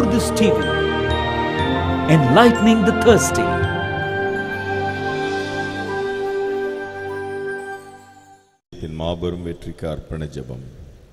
Lourdes TV, enlightening the thirsty. என் மாபெரும் வெற்றிக்கு அர்ப்பண ஜெபம்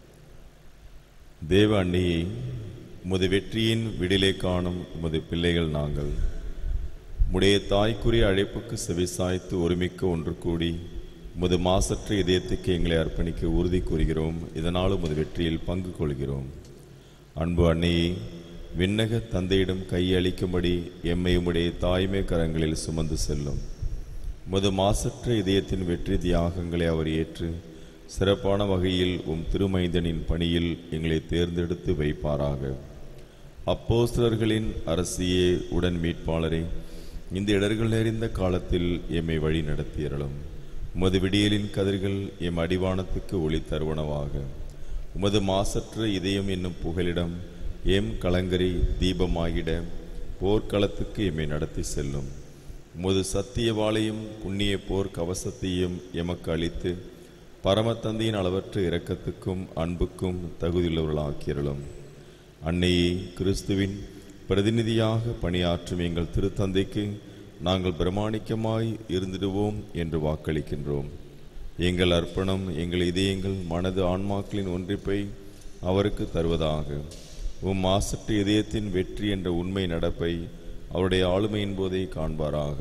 தேவ அன்னையை உமது வெற்றியின் விடிலை காணும் உமது பிள்ளைகள் நாங்கள் உடைய தாய்க்குரிய அழைப்புக்கு செவிசாய்த்து ஒருமிக்க ஒன்று கூடி உமது மாசற்ற இதயத்துக்கு எங்களை அர்ப்பணிக்க உறுதி கூறுகிறோம் இதனால் உமது வெற்றியில் பங்கு கொள்கிறோம் அன்பு அன்னையே விண்ணக தந்தையிடம் கையளிக்கும்படி எம்மை உம்முடைய தாய்மை கரங்களில் சுமந்து செல்லும் முது மாசற்ற இதயத்தின் வெற்றி தியாகங்களை அவர் ஏற்று சிறப்பான வகையில் உம் திருமைந்தனின் பணியில் எங்களை தேர்ந்தெடுத்து வைப்பாராக அப்போஸ்தலர்களின் அரசியே உடன் மீட்பாளரே இந்த இடர்கள் நிறைந்த காலத்தில் எம்மை வழி நடத்தியறலும் உமது விடியலின் கதிர்கள் எம் அடிவானத்துக்கு ஒளி தருவனவாக உமது மாசற்ற இதயம் என்னும் புகலிடம் எம் கலங்கரை தீபமாகிட போர்க்களத்துக்கு எம்மை நடத்தி செல்லும் உமது சத்தியவாளையும் புண்ணிய போர் கவசத்தையும் எமக்கு அளித்து பரமத்தந்தையின் அளவற்ற இரக்கத்துக்கும் அன்புக்கும் தகுதியுள்ளவர்களாக்கிறலும் அன்னையே கிறிஸ்துவின் பிரதிநிதியாக பணியாற்றும் எங்கள் திருத்தந்தைக்கு நாங்கள் பிரமாணிக்கமாய் இருந்திடுவோம் என்று வாக்களிக்கின்றோம் எங்கள் அர்ப்பணம் எங்கள் இதயங்கள் மனது ஆன்மாக்களின் ஒன்றிப்பை அவருக்கு தருவதாக உம் மாசற்ற இதயத்தின் வெற்றி என்ற உண்மை நடப்பை அவருடைய ஆளுமையின் போதே காண்பாராக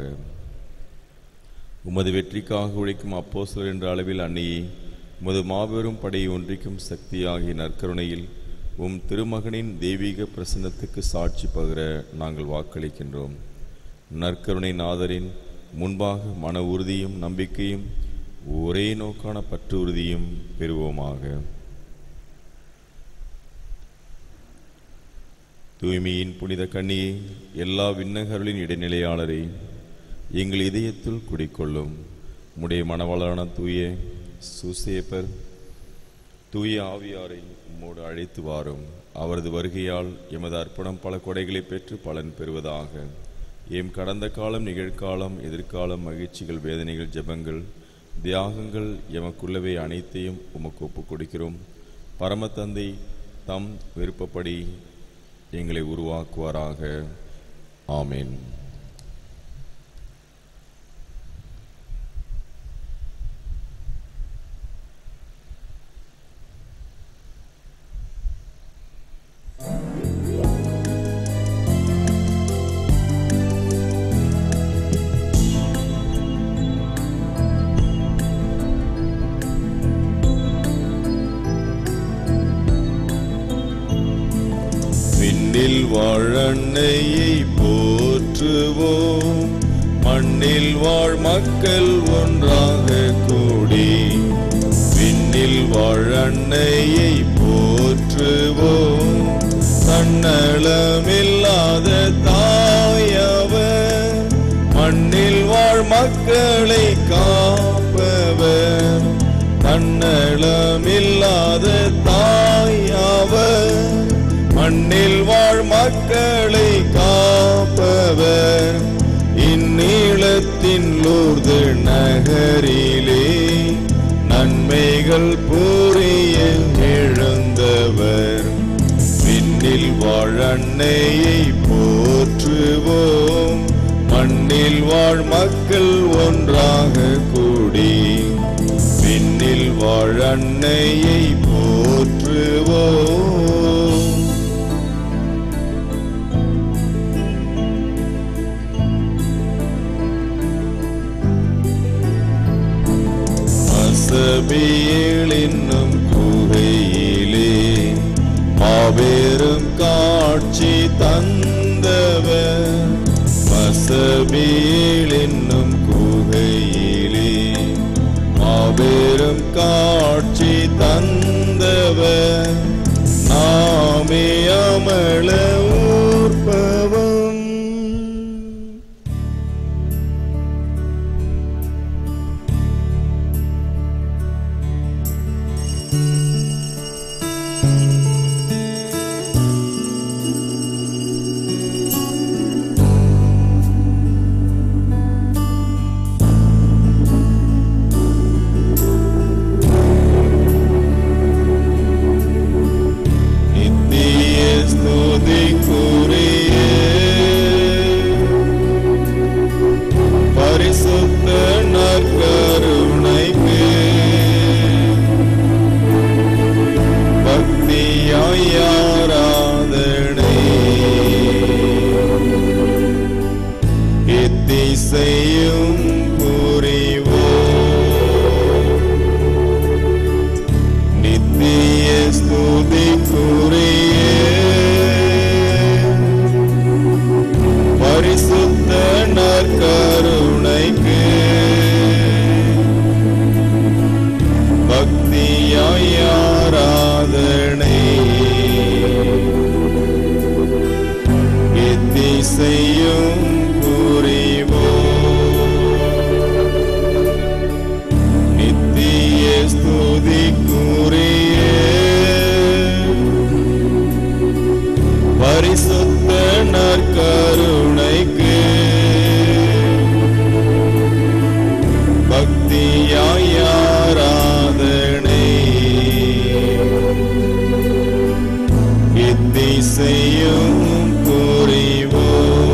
உமது வெற்றிக்காக உழைக்கும் அப்போஸ்தலர் என்ற அளவில் அன்னையே உமது மாபெரும் படையை ஒன்றிக்கும் சக்தியாகிய நற்கருணையில் உம் திருமகனின் தெய்வீக பிரசன்னத்துக்கு சாட்சி பகிர நாங்கள் வாக்களிக்கின்றோம் நற்கருணை நாதரின் முன்பாக மன உறுதியும் நம்பிக்கையும் ஒரே நோக்கான பற்று உறுதியும் பெறுவோமாக தூய்மையின் புனித கண்ணியே எல்லா விண்ணகர்களின் இடைநிலையாளரே எங்கள் இதயத்தில் குடிக்கொள்ளும் உம்முடைய மணவளான தூய சுசேப்பர் தூய ஆவியாரை உம்மோடு அழைத்து வாரும் அவரது வருகையால் எமது அர்ப்பணம் பல கொடைகளை பெற்று பலன் பெறுவதாக எம் கடந்த காலம் நிகழ்காலம் எதிர்காலம் மகிழ்ச்சிகள் வேதனைகள் ஜெபங்கள் தியாகங்கள் எமக்குள்ளவை அனைத்தையும் உமக்கு ஒப்புக் கொடுக்கிறோம் பரமதந்தை தம் விருப்பப்படி எங்களை உருவாக்குவாராக ஆமேன் விண்ணில் வாழன்னையை போற்றுவோம் மண்ணில் வாழ் மக்கள் ஒன்றாக கூடி விண்ணில் வாழன்னையை போற்றுவோம் தன்னலமில்லாத தாயவர் மண்ணில் வாழ் மக்களை காப்பவர் தன்னலமில்லாத தாயவர் மண்ணில் வாழ் மக்களை காப்பவர் இந்நீளத்தின் லூர்து நகரிலே நன்மைகள் புரிய எழுந்தவர் விண்ணில் வாழ் அன்னையை போற்றுவோம் மண்ணில் வாழ் மக்கள் ஒன்றாக கூடி விண்ணில் வாழ் அன்னையை போற்றுவோம் அசபியேல் என்னும் குகையிலே மாபெரும் காட்சி தந்தவர் மசபியேல் என்னும் குகையிலே மாபெரும் காட்சி தந்தவர் நாமே அமள ஊர்ப்பவம் நற்கருணைக்கு பக்தியாய் ஆராதனை இத்திசையும் புரிவோம்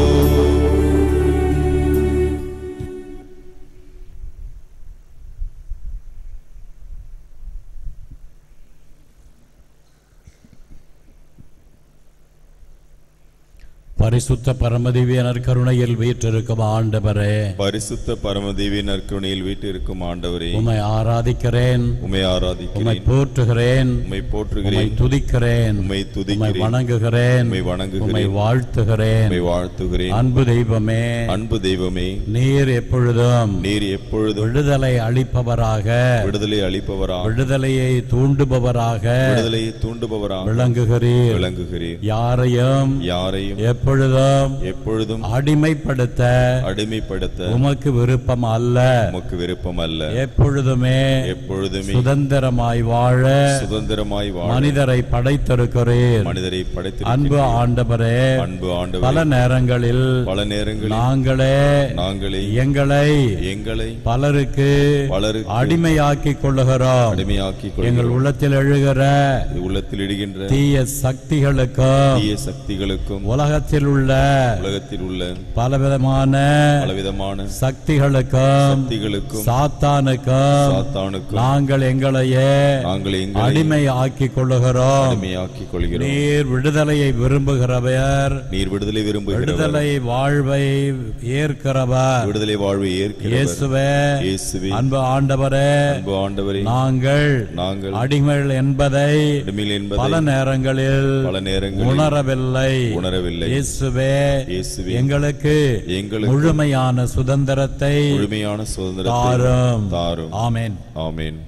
பரிசுத்த பரமதிவியனர் கருணையில் வீற்றிருக்கும் ஆண்டவரே பரிசுத்த பரமதேவி நற்கருணையில் வீட்டிற்கும் ஆண்டவரே உம்மை ஆராதிக்கிறேன் உம்மை உம்மை ஆராதிக்கிறேன் போற்றுகிறேன் உம்மை உம்மை போற்றுகிறேன் துதிக்கிறேன் உம்மை உம்மை துதிக்கிறேன் வணங்குகிறேன் உம்மை உம்மை வணங்குகிறேன் வாழ்த்துகிறேன் உம்மை வாழ்த்துகிறேன் அன்பு தெய்வமே அன்பு தெய்வமே நீர் எப்பொழுதும் நீர் எப்பொழுதும் விடுதலை அளிப்பவராக விடுதலை அளிப்பவரா விடுதலையை தூண்டுபவராக விடுதலையை தூண்டுபவரா விளங்குகிறீர் விளங்குகிறீர் யாரையும் யாரையும் எப்பொழுதும் எப்பொழுதும் அடிமைப்படுத்த அடிமைப்படுத்த உமக்கு விருப்பம் அல்ல உமக்கு விருப்பம் அல்ல எப்பொழுதுமே எப்பொழுதுமே சுதந்திரமாய் வாழ சுதந்திரமாய் வாழ மனிதரை படைத்திருக்கிறீர் மனிதரை படைத்து அன்பு ஆண்டவரே அன்பு பல ஆண்டவர் நேரங்களில் பல நேரங்களில் நாங்களே நாங்களே எங்களை எங்களை பலருக்கு பலருக்கு அடிமையாக்கிக் கொள்ளுகிறோம் அடிமையாக்கிக் எங்கள் கொள்கிறோம் உள்ளத்தில் எழுகிற உள்ளத்தில் இடுகின்ற தீய சக்திகளுக்கும் தீய சக்திகளுக்கும் உலகத்தில் உள்ள உலகத்தில் உள்ள பலவிதமான பலவிதமான சக்திகளுக்கும் சக்திகளுக்கும் சாத்தானுக்கும் சாத்தானுக்கும் நாங்கள் எங்களையே நாங்கள் எங்களை அடிமை ஆக்கிக் கொள்ளுகிறோம் அடிமையாக்கிக் கொள்கிறோம் நீர் விடுதலையை விரும்புகிறவர் நீர் விடுதலை விரும்புகிறவர் விடுதலை வாழ்வை ஏற்கிறவர் விடுதலை வாழ்வை ஏற்கிறவர் இயேசுவே இயேசுவே அன்பு ஆண்டவரே அன்பு ஆண்டவரே நாங்கள் நாங்கள் அடிமைகள் என்பதை அடிமையில் பல என்பதை நேரங்களில் பல நேரங்களில் உணரவில்லை உணரவில்லை இயேசுவே இயேசுவே எங்களுக்கு எங்களுக்கு முழுமையான சுதந்திரத்தை முழுமையான சுதந்திரத்தை தாரும் தாரும் ஆமென் ஆமென்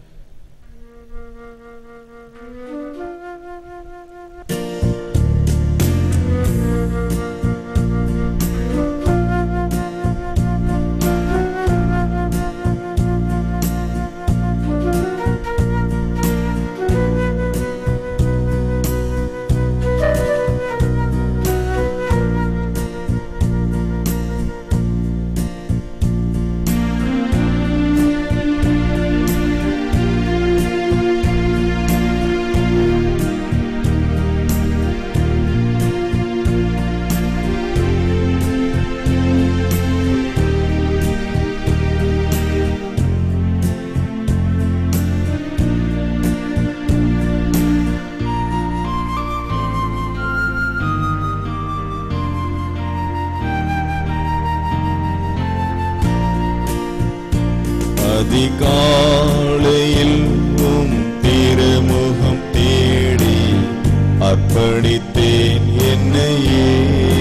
அதிகாலையில் உம் திருமுகம் தேடி அர்ப்பணித்தேன் என்னையே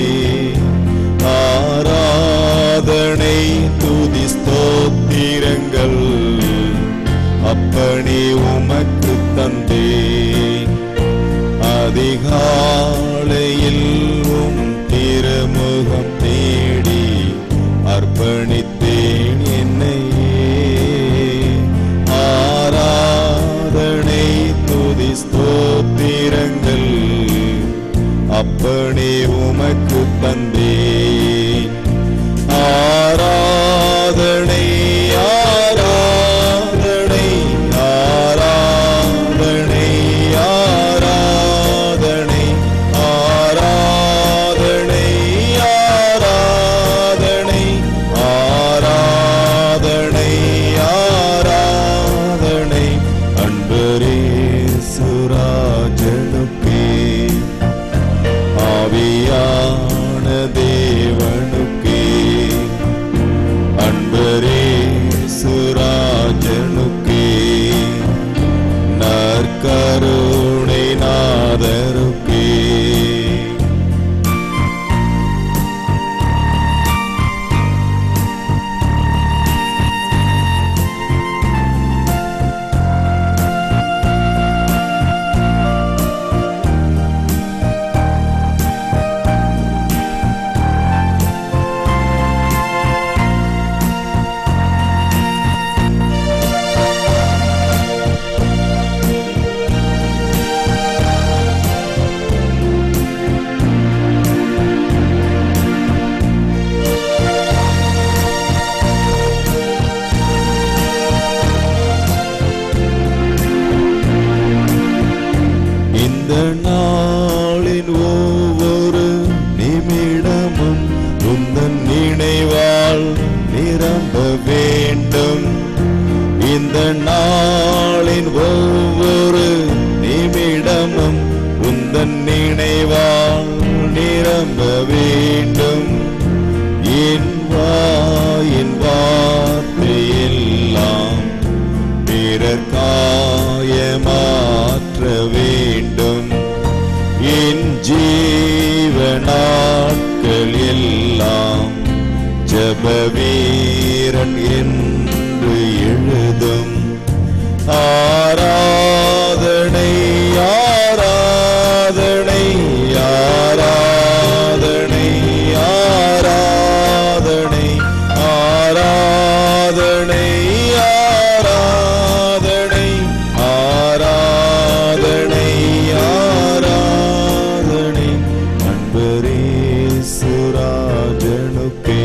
ஆராதனை துதி ஸ்தோத்திரங்கள் அப்பனே உமக்கு தந்தேன் அதிகாலையில் உம் திருமுகம் தேடி அர்ப்பணித்தேன் என்னையே ஆராதனை துதி ஸ்தோத்திரங்கள் அப்பனே உமக்கு தந்தேன் ஆராதனை ஆராதனை ஆராதனை ஆராதனை ஆராதனை ஆராதனை ஆராதனை ஆராதனை அன்பரே சுராஜனுக்கே ஆவியான தேவனுக்கே திரும்ப வேண்டும் என் வாயின் வார்த்தையெல்லாம் பிறர்காய மாற்ற வேண்டும் என் ஜீவ நாட்கள் எல்லாம் ஜப வீரன் என்று எழுதும் ஆராதனை ஆராதனை ஆராதனை ஆராதனை ஆராதனை ஆராதனை ஆராதனை ஆராதனை அன்பரே சுராஜனுக்கே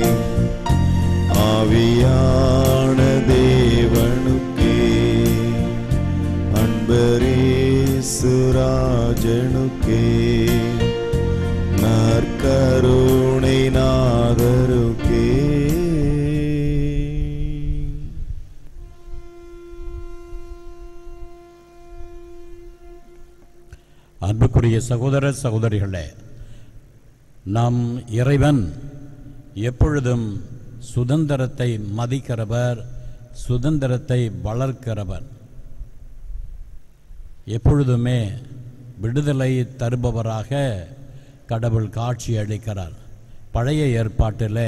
ஆவியான தேவனுக்கே அன்பரே சுராஜனுக்கே நற்கருணை நாதருக்கே அன்புக்குரிய சகோதர சகோதரிகளே நம் இறைவன் எப்பொழுதும் சுதந்திரத்தை மதிக்கிறவர் சுதந்திரத்தை வளர்க்கிறவர் எப்பொழுதுமே விடுதலை தருபவராக கடவுள் காட்சி அளிக்கிறார் பழைய ஏற்பாட்டில்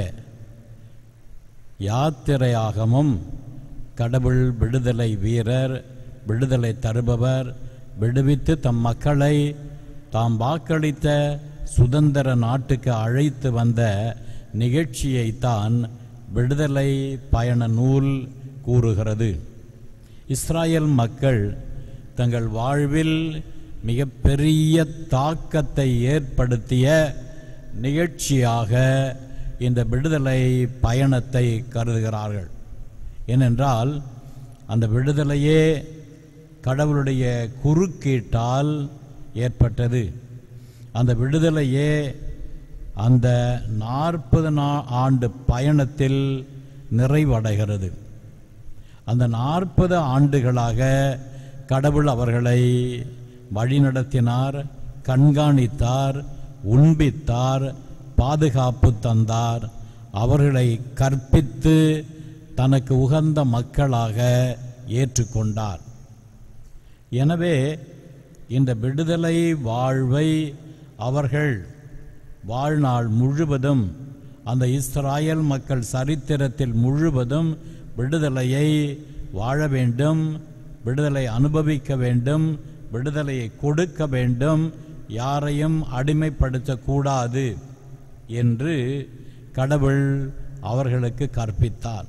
யாத்திரையாகமும் கடவுள் விடுதலை வீரர் விடுதலை தருபவர் விடுவித்து தம் மக்களை தாம் வாக்களித்த சுதந்திர நாட்டுக்கு அழைத்து வந்த நிகழ்ச்சியைத்தான் விடுதலை பயண நூல் கூறுகிறது இஸ்ராயல் மக்கள் தங்கள் வாழ்வில் மிகப்பெரிய தாக்கத்தை ஏற்படுத்திய நிகழ்ச்சியாக இந்த விடுதலை பயணத்தை கருதுகிறார்கள் ஏனென்றால் அந்த விடுதலையே கடவுளுடைய குறுக்கீட்டால் ஏற்பட்டது அந்த விடுதலையே அந்த நாற்பது நா ஆண்டு பயணத்தில் நிறைவடைகிறது அந்த நாற்பது ஆண்டுகளாக கடவுள் அவர்களை வழிநடத்தினார் கண்காணித்தார் உண்பித்தார் பாதுகாப்பு தந்தார் அவர்களை கற்பித்து தனக்கு உகந்த மக்களாக ஏற்றுக்கொண்டார் எனவே இந்த விடுதலை வாழ்வை அவர்கள் வாழ்நாள் முழுவதும் அந்த இஸ்ராயல் மக்கள் சரித்திரத்தில் முழுவதும் விடுதலையை வாழ வேண்டும் விடுதலை அனுபவிக்க வேண்டும் விடுதலையை கொடுக்க வேண்டும் யாரையும் அடிமைப்படுத்தக்கூடாது என்று கடவுள் அவர்களுக்கு கற்பித்தார்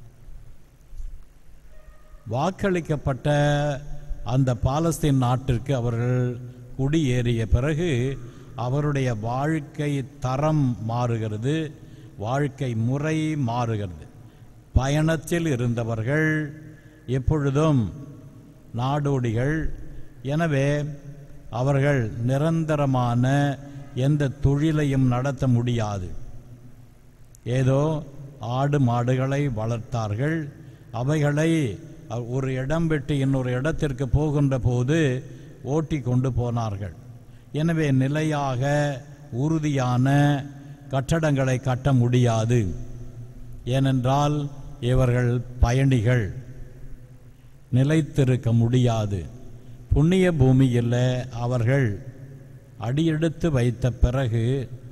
வாக்களிக்கப்பட்ட அந்த பாலஸ்தீன் நாட்டிற்கு அவர்கள் குடியேறிய பிறகு அவருடைய வாழ்க்கை தரம் மாறுகிறது வாழ்க்கை முறை மாறுகிறது பயணத்தில் இருந்தவர்கள் எப்பொழுதும் நாடோடிகள் எனவே அவர்கள் நிரந்தரமான எந்த தொழிலையும் நடத்த முடியாது ஏதோ ஆடு மாடுகளை வளர்த்தார்கள் அவைகளை அ- ஒரு இடம் விட்டு இன்னொரு இடத்திற்கு போகின்ற போது ஓட்டி கொண்டு போனார்கள் எனவே நிலையாக உறுதியான கட்டடங்களை கட்ட முடியாது ஏனென்றால் இவர்கள் பயணிகள் நிலைத்திருக்க முடியாது புண்ணிய பூமியில் அவர்கள் அடியெடுத்து வைத்த பிறகு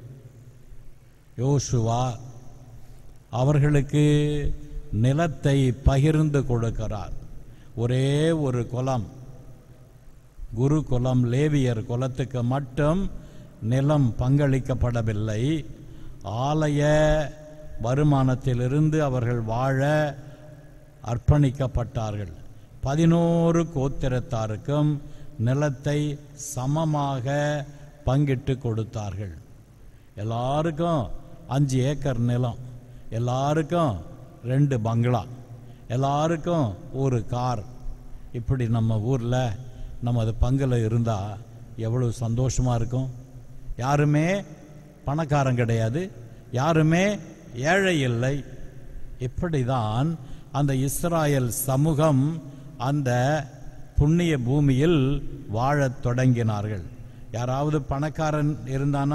யோசுவா அவர்களுக்கு நிலத்தை பகிர்ந்து கொடுக்கிறார் ஒரே ஒரு குலம் குரு குலம் லேவியர் குலத்துக்கு மட்டும் நிலம் பங்களிக்கப்படவில்லை ஆலய வருமானத்திலிருந்து அவர்கள் வாழ அர்ப்பணிக்கப்பட்டார்கள் பதினோரு கோத்திரத்தாருக்கும் நிலத்தை சமமாக பங்கிட்டு கொடுத்தார்கள் எல்லாருக்கும் அஞ்சு ஏக்கர் நிலம் எல்லாருக்கும் ரெண்டு பங்களா எல்லாருக்கும் ஒரு கார் இப்படி நம்ம ஊரில் நமது பங்கில் இருந்தால் எவ்வளவு சந்தோஷமாக இருக்கும் யாருமே பணக்காரன் கிடையாது யாருமே ஏழை இல்லை இப்படிதான் அந்த இஸ்ராயல் சமூகம் அந்த புண்ணிய பூமியில் வாழத் தொடங்கினார்கள் யாராவது பணக்காரன் இருந்தானா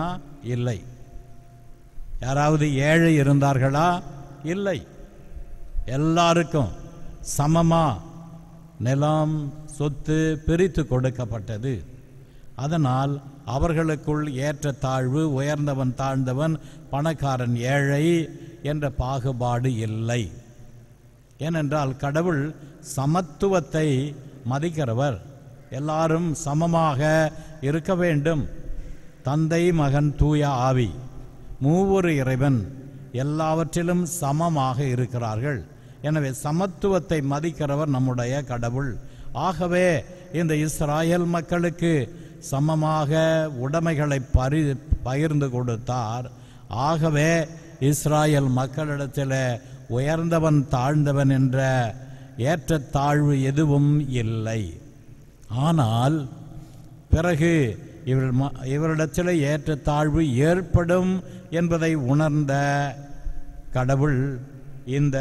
இல்லை யாராவது ஏழை இருந்தார்களா இல்லை எல்லாருக்கும் சமமா நிலம் சொத்து பிரித்து கொடுக்கப்பட்டது அதனால் அவர்களுக்குள் ஏற்ற தாழ்வு உயர்ந்தவன் தாழ்ந்தவன் பணக்காரன் ஏழை என்ற பாகுபாடு இல்லை ஏனென்றால் கடவுள் சமத்துவத்தை மதிக்கிறவர் எல்லாரும் சமமாக இருக்க வேண்டும் தந்தை மகன் தூய ஆவி மூவொரு இறைவன் எல்லாவற்றிலும் சமமாக இருக்கிறார்கள் எனவே சமத்துவத்தை மதிக்கிறவர் நம்முடைய கடவுள் ஆகவே இந்த இஸ்ராயல் மக்களுக்கு சமமாக உடைமைகளை பரி பகிர்ந்து கொடுத்தார் ஆகவே இஸ்ராயல் மக்களிடத்தில் உயர்ந்தவன் தாழ்ந்தவன் என்ற ஏற்றத்தாழ்வு எதுவும் இல்லை ஆனால் பிறகு இவர் ம- இவரிடத்தில் ஏற்றத்தாழ்வு ஏற்படும் என்பதை உணர்ந்த கடவுள் இந்த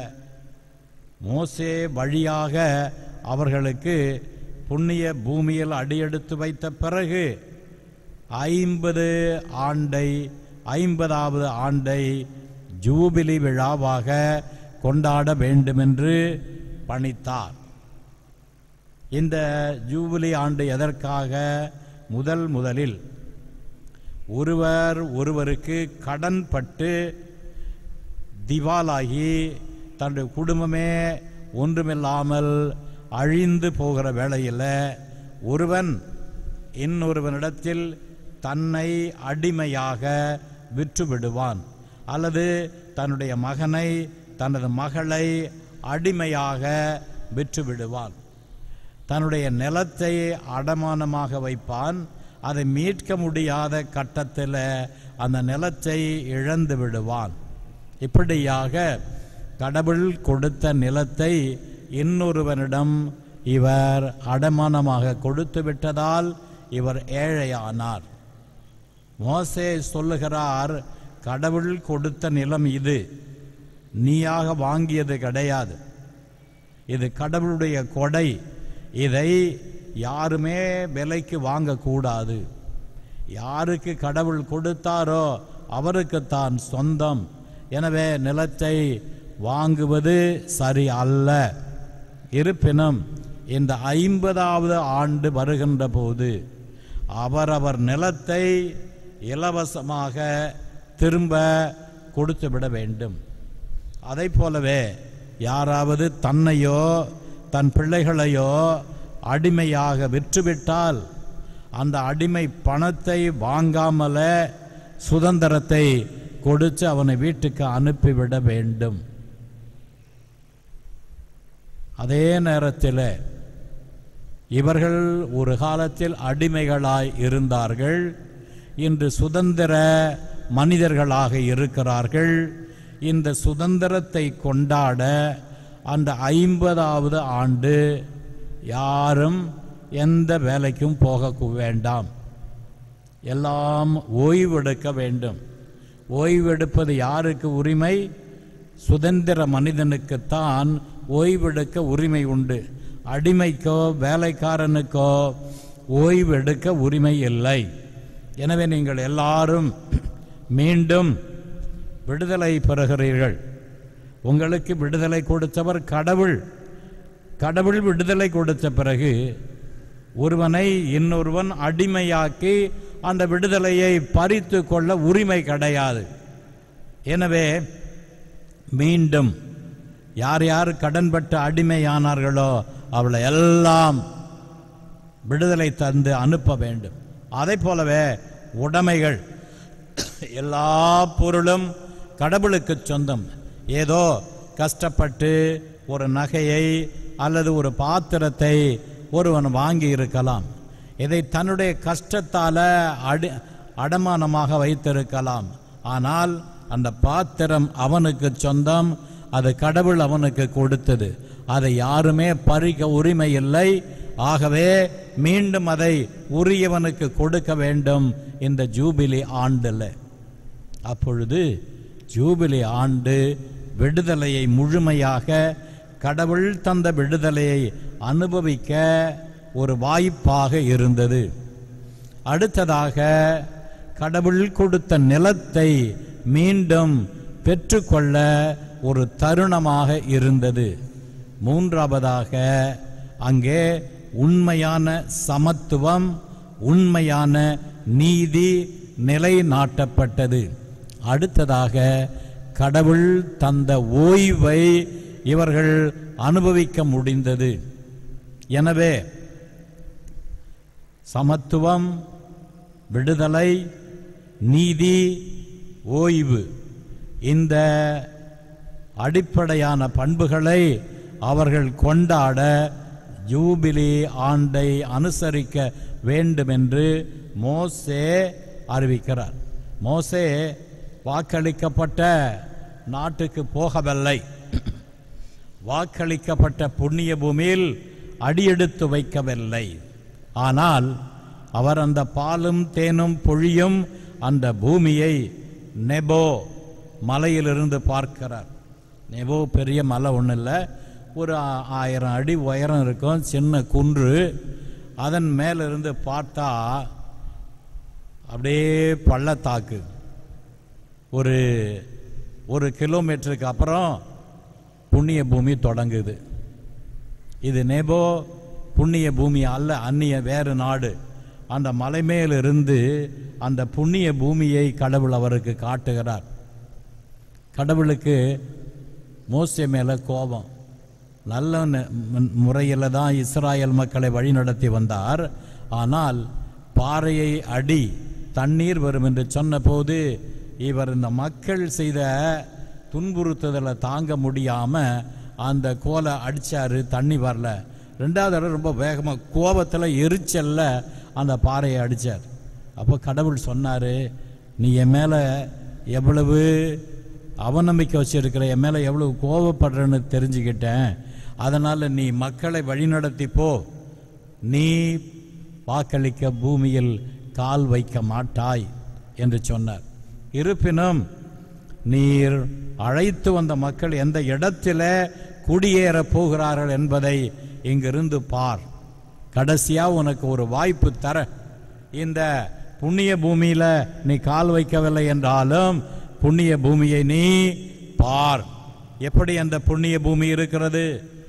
மோசே வழியாக அவர்களுக்கு புண்ணிய பூமியில் அடியெடுத்து வைத்த பிறகு ஐம்பது ஆண்டை ஐம்பதாவது ஆண்டை ஜூபிலி விழாவாக கொண்டாட வேண்டுமென்று பணித்தார் இந்த ஜூபிலி ஆண்டு எதற்காக முதல் முதலில் ஒருவர் ஒருவருக்கு கடன் பட்டு திவாலாகி தன்னுடைய குடும்பமே ஒன்றுமில்லாமல் அழிந்து போகிற வேளையில் ஒருவன் இன்னொருவனிடத்தில் தன்னை அடிமையாக விற்று விடுவான் அல்லது தன்னுடைய மகனை தனது மகளை அடிமையாக விற்று விடுவான் தன்னுடைய நிலத்தை அடமானமாக வைப்பான் அதை மீட்க முடியாத கட்டத்தில் அந்த நிலத்தை இழந்து விடுவான் இப்படியாக கடவுள் கொடுத்த நிலத்தை இன்னொருவனிடம் இவர் அடமானமாக கொடுத்து விட்டதால் இவர் ஏழையானார் மோசே சொல்லுகிறார் கடவுள் கொடுத்த நிலம் இது நீயாக வாங்கியது கிடையாது இது கடவுளுடைய கொடை இதை யாருமே விலைக்கு வாங்கக்கூடாது யாருக்கு கடவுள் கொடுத்தாரோ அவருக்குத்தான் சொந்தம் எனவே நிலத்தை வாங்குவது சரி அல்ல இருப்பினும் இந்த ஐம்பதாவது ஆண்டு வருகின்ற போது அவரவர் நிலத்தை இலவசமாக திரும்ப கொடுத்து விட வேண்டும் அதை போலவே யாராவது தன்னையோ தன் பிள்ளைகளையோ அடிமையாக விற்றுவிட்டால் அந்த அடிமை பணத்தை வாங்காமல சுதந்திரத்தை கொடுத்து அவனை வீட்டுக்கு அனுப்பிவிட வேண்டும் அதே நேரத்தில் இவர்கள் ஒரு காலத்தில் அடிமைகளாய் இருந்தார்கள் இன்று சுதந்திர மனிதர்களாக இருக்கிறார்கள் இந்த சுதந்திரத்தை கொண்டாட அந்த ஐம்பதாவது ஆண்டு யாரும் எந்த வேலைக்கும் போக வேண்டாம் எல்லாம் ஓய்வெடுக்க வேண்டும் ஓய்வெடுப்பது யாருக்கு உரிமை சுதந்திர மனிதனுக்குத்தான் ஓய்வெடுக்க உரிமை உண்டு அடிமைக்கோ வேலைக்காரனுக்கோ ஓய்வெடுக்க உரிமை இல்லை எனவே நீங்கள் எல்லாரும் மீண்டும் விடுதலை பெறுகிறீர்கள் உங்களுக்கு விடுதலை கொடுத்தவர் கடவுள் கடவுள் விடுதலை கொடுத்த பிறகு ஒருவனை இன்னொருவன் அடிமையாக்கி அந்த விடுதலையை பறித்து கொள்ள உரிமை கிடையாது எனவே மீண்டும் யார் யார் கடன்பட்டு அடிமையானார்களோ அவளை எல்லாம் விடுதலை தந்து அனுப்ப வேண்டும் அதை போலவே உடைமைகள் எல்லா பொருளும் கடவுளுக்கு சொந்தம் ஏதோ கஷ்டப்பட்டு ஒரு நகையை அல்லது ஒரு பாத்திரத்தை ஒருவன் வாங்கி இருக்கலாம் இதை தன்னுடைய கஷ்டத்தால அடி அடமானமாக வைத்திருக்கலாம் ஆனால் அந்த பாத்திரம் அவனுக்கு சொந்தம் அது கடவுள் அவனுக்கு கொடுத்தது அதை யாருமே பறிக்க உரிமை இல்லை ஆகவே மீண்டும் அதை உரியவனுக்கு கொடுக்க வேண்டும் இந்த ஜூபிலி ஆண்டில் அப்பொழுது ஜூபிலி ஆண்டு விடுதலையை முழுமையாக கடவுள் தந்த விடுதலையை அனுபவிக்க ஒரு வாய்ப்பாக இருந்தது அடுத்ததாக கடவுள் கொடுத்த நிலத்தை மீண்டும் பெற்றுக்கொள்ள ஒரு தருணமாக இருந்தது மூன்றாவதாக அங்கே உண்மையான சமத்துவம் உண்மையான நீதி நிலைநாட்டப்பட்டது அடுத்ததாக கடவுள் தந்த ஓய்வை இவர்கள் அனுபவிக்க முடிந்தது எனவே சமத்துவம் விடுதலை நீதி ஓய்வு இந்த அடிப்படையான பண்புகளை அவர்கள் கொண்டாட ஜூபிலி ஆண்டை அனுசரிக்க வேண்டும் என்று மோசே அறிவிக்கிறார் மோசே வாக்களிக்கப்பட்ட நாட்டுக்கு போகவில்லை வாக்களிக்கப்பட்ட புண்ணிய பூமியில் அடியெடுத்து வைக்கவில்லை ஆனால் அவர் அந்த பாலும் தேனும் பொழியும் அந்த பூமியை நெபோ மலையிலிருந்து பார்க்கிறார் நெபோ பெரிய மலை ஒன்றும் இல்லை ஒரு ஆ- ஆயிரம் அடி உயரம் இருக்கும் சின்ன குன்று அதன் மேலிருந்து பார்த்தா அப்படியே பள்ளத்தாக்கு ஒரு ஒரு கிலோமீட்டருக்கு அப்புறம் புண்ணிய பூமி தொடங்குது இது நேபோ புண்ணிய பூமி அல்ல அந்நிய வேறு நாடு அந்த மலை மேலிருந்து அந்த புண்ணிய பூமியை கடவுள் அவருக்கு காட்டுகிறார் கடவுளுக்கு மோசே மேலே கோபம் நல்ல முறையில் தான் இஸ்ராயல் மக்களை வழிநடத்தி வந்தார் ஆனால் பாறையை அடி தண்ணீர் வரும் என்று சொன்னபோது இவர் இந்த மக்கள் செய்த துன்புறுத்துதலை தாங்க முடியாம அந்த கோலை அடிச்சாரு தண்ணி வரல ரெண்டாவது தடவை ரொம்ப வேகமாக கோபத்தில் எரிச்சல்ல அந்த பாறையை அடிச்சார் அப்போ கடவுள் சொன்னார் நீ என் மேலே எவ்வளவு அவநம்பிக்கை வச்சிருக்கிற என் மேலே எவ்வளவு கோபப்படுறேன்னு தெரிஞ்சுக்கிட்டேன் அதனால் நீ மக்களை வழிநடத்தி போ நீ வாக்களிக்க பூமியில் கால் வைக்க மாட்டாய் என்று சொன்னார் இருப்பினும் நீர் அழைத்து வந்த மக்கள் எந்த இடத்தில குடியேற போகிறார்கள் என்பதை இங்கிருந்து பார் கடைசியா உனக்கு ஒரு வாய்ப்பு தர இந்த புண்ணிய பூமியில நீ கால் வைக்கவில்லை என்றாலும் புண்ணிய பூமியை நீ பார் எப்படி அந்த புண்ணிய பூமி இருக்கிறது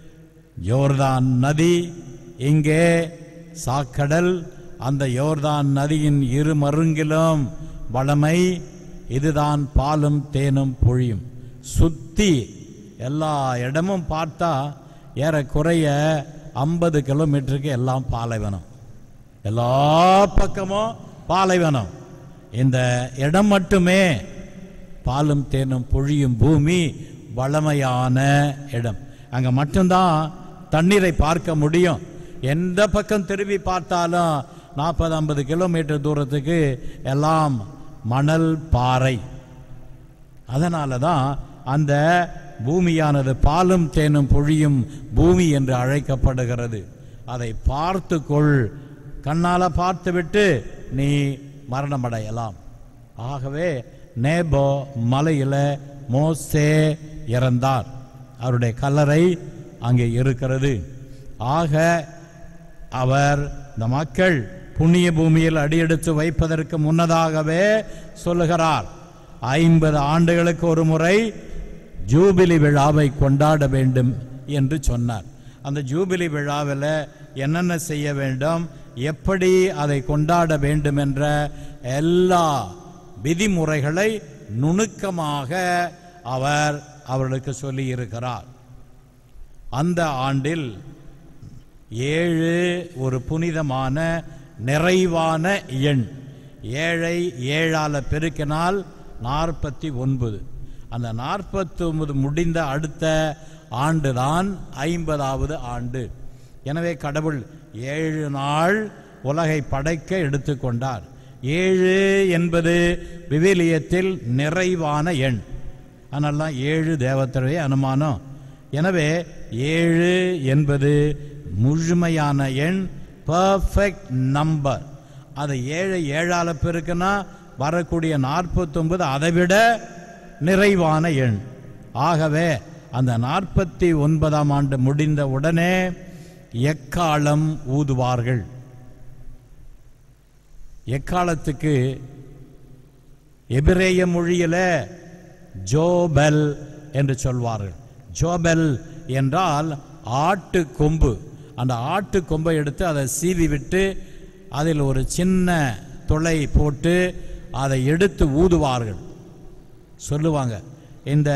யோர்தான் நதி இங்கே சாக்கடல் அந்த யோர்தான் நதியின் இரு மருங்கிலும் வளமை இதுதான் பாலும் தேனும் பொழியும் சுத்தி எல்லா இடமும் பார்த்தா ஏறக்குறைய ஐம்பது கிலோமீட்டருக்கு எல்லாம் பாலைவனம் எல்லா பக்கமும் பாலைவனம் இந்த இடம் மட்டுமே பாலும் தேனும் பொழியும் பூமி வளமையான இடம் அங்க மட்டும்தான் தண்ணீரை பார்க்க முடியும் எந்த பக்கம் திரும்பி பார்த்தாலும் நாற்பது ஐம்பது கிலோமீட்டர் தூரத்துக்கு எல்லாம் மணல் பாறை அதனால தான் அந்த பூமியானது பாலும் தேனும் பொழியும் பூமி என்று அழைக்கப்படுகிறது அதை பார்த்துக்கொள் கண்ணால பார்த்துவிட்டு நீ மரணமடையலாம் ஆகவே நேபோ மலையில மோசே இறந்தார் அவருடைய கல்லறை அங்கே இருக்கிறது ஆக அவர் இந்த மக்கள் புண்ணிய பூமியில் அடியெடுத்து வைப்பதற்கு முன்னதாகவே சொல்லுகிறார் ஐம்பது ஆண்டுகளுக்கு ஒரு முறை ஜூபிலி விழாவை கொண்டாட வேண்டும் என்று சொன்னார் அந்த ஜூபிலி விழாவில் என்னென்ன செய்ய வேண்டும் எப்படி அதை கொண்டாட வேண்டும் என்ற எல்லா விதிமுறைகளை நுணுக்கமாக அவர் அவர்களுக்கு சொல்லி இருக்கிறார் அந்த ஆண்டில் ஏழு ஒரு புனிதமான நிறைவான எண் ஏழை ஏழால பெருக்கினால் நாற்பத்தி ஒன்பது அந்த நாற்பத்தி ஒன்பது முடிந்த அடுத்த ஆண்டுதான் ஐம்பதாவது ஆண்டு எனவே கடவுள் ஏழு நாள் உலகை படைக்க எடுத்துக்கொண்டார் ஏழு என்பது விவிலியத்தில் நிறைவான எண் அதனால ஏழு தேவத்தருடைய அனுமானம் எனவே ஏழு என்பது முழுமையான எண் பர்ஃபெக்ட் நம்பர் அது ஏழு ஏழால பெருக்குன்னா வரக்கூடிய நாற்பத்தொன்பது அதை விட நிறைவான எண் ஆகவே அந்த நாற்பத்தி ஒன்பதாம் ஆண்டு முடிந்த உடனே எக்காலம் ஊதுவார்கள் எக்காலத்துக்கு எபிரேய மொழியில ஜோபல் என்று சொல்வார்கள் ஜோபல் என்றால் ஆட்டு கொம்பு அந்த ஆட்டு கொம்பை எடுத்து அதை சீவி விட்டு அதில் ஒரு சின்ன துளை போட்டு அதை எடுத்து ஊதுவார்கள் சொல்லுவாங்க இந்த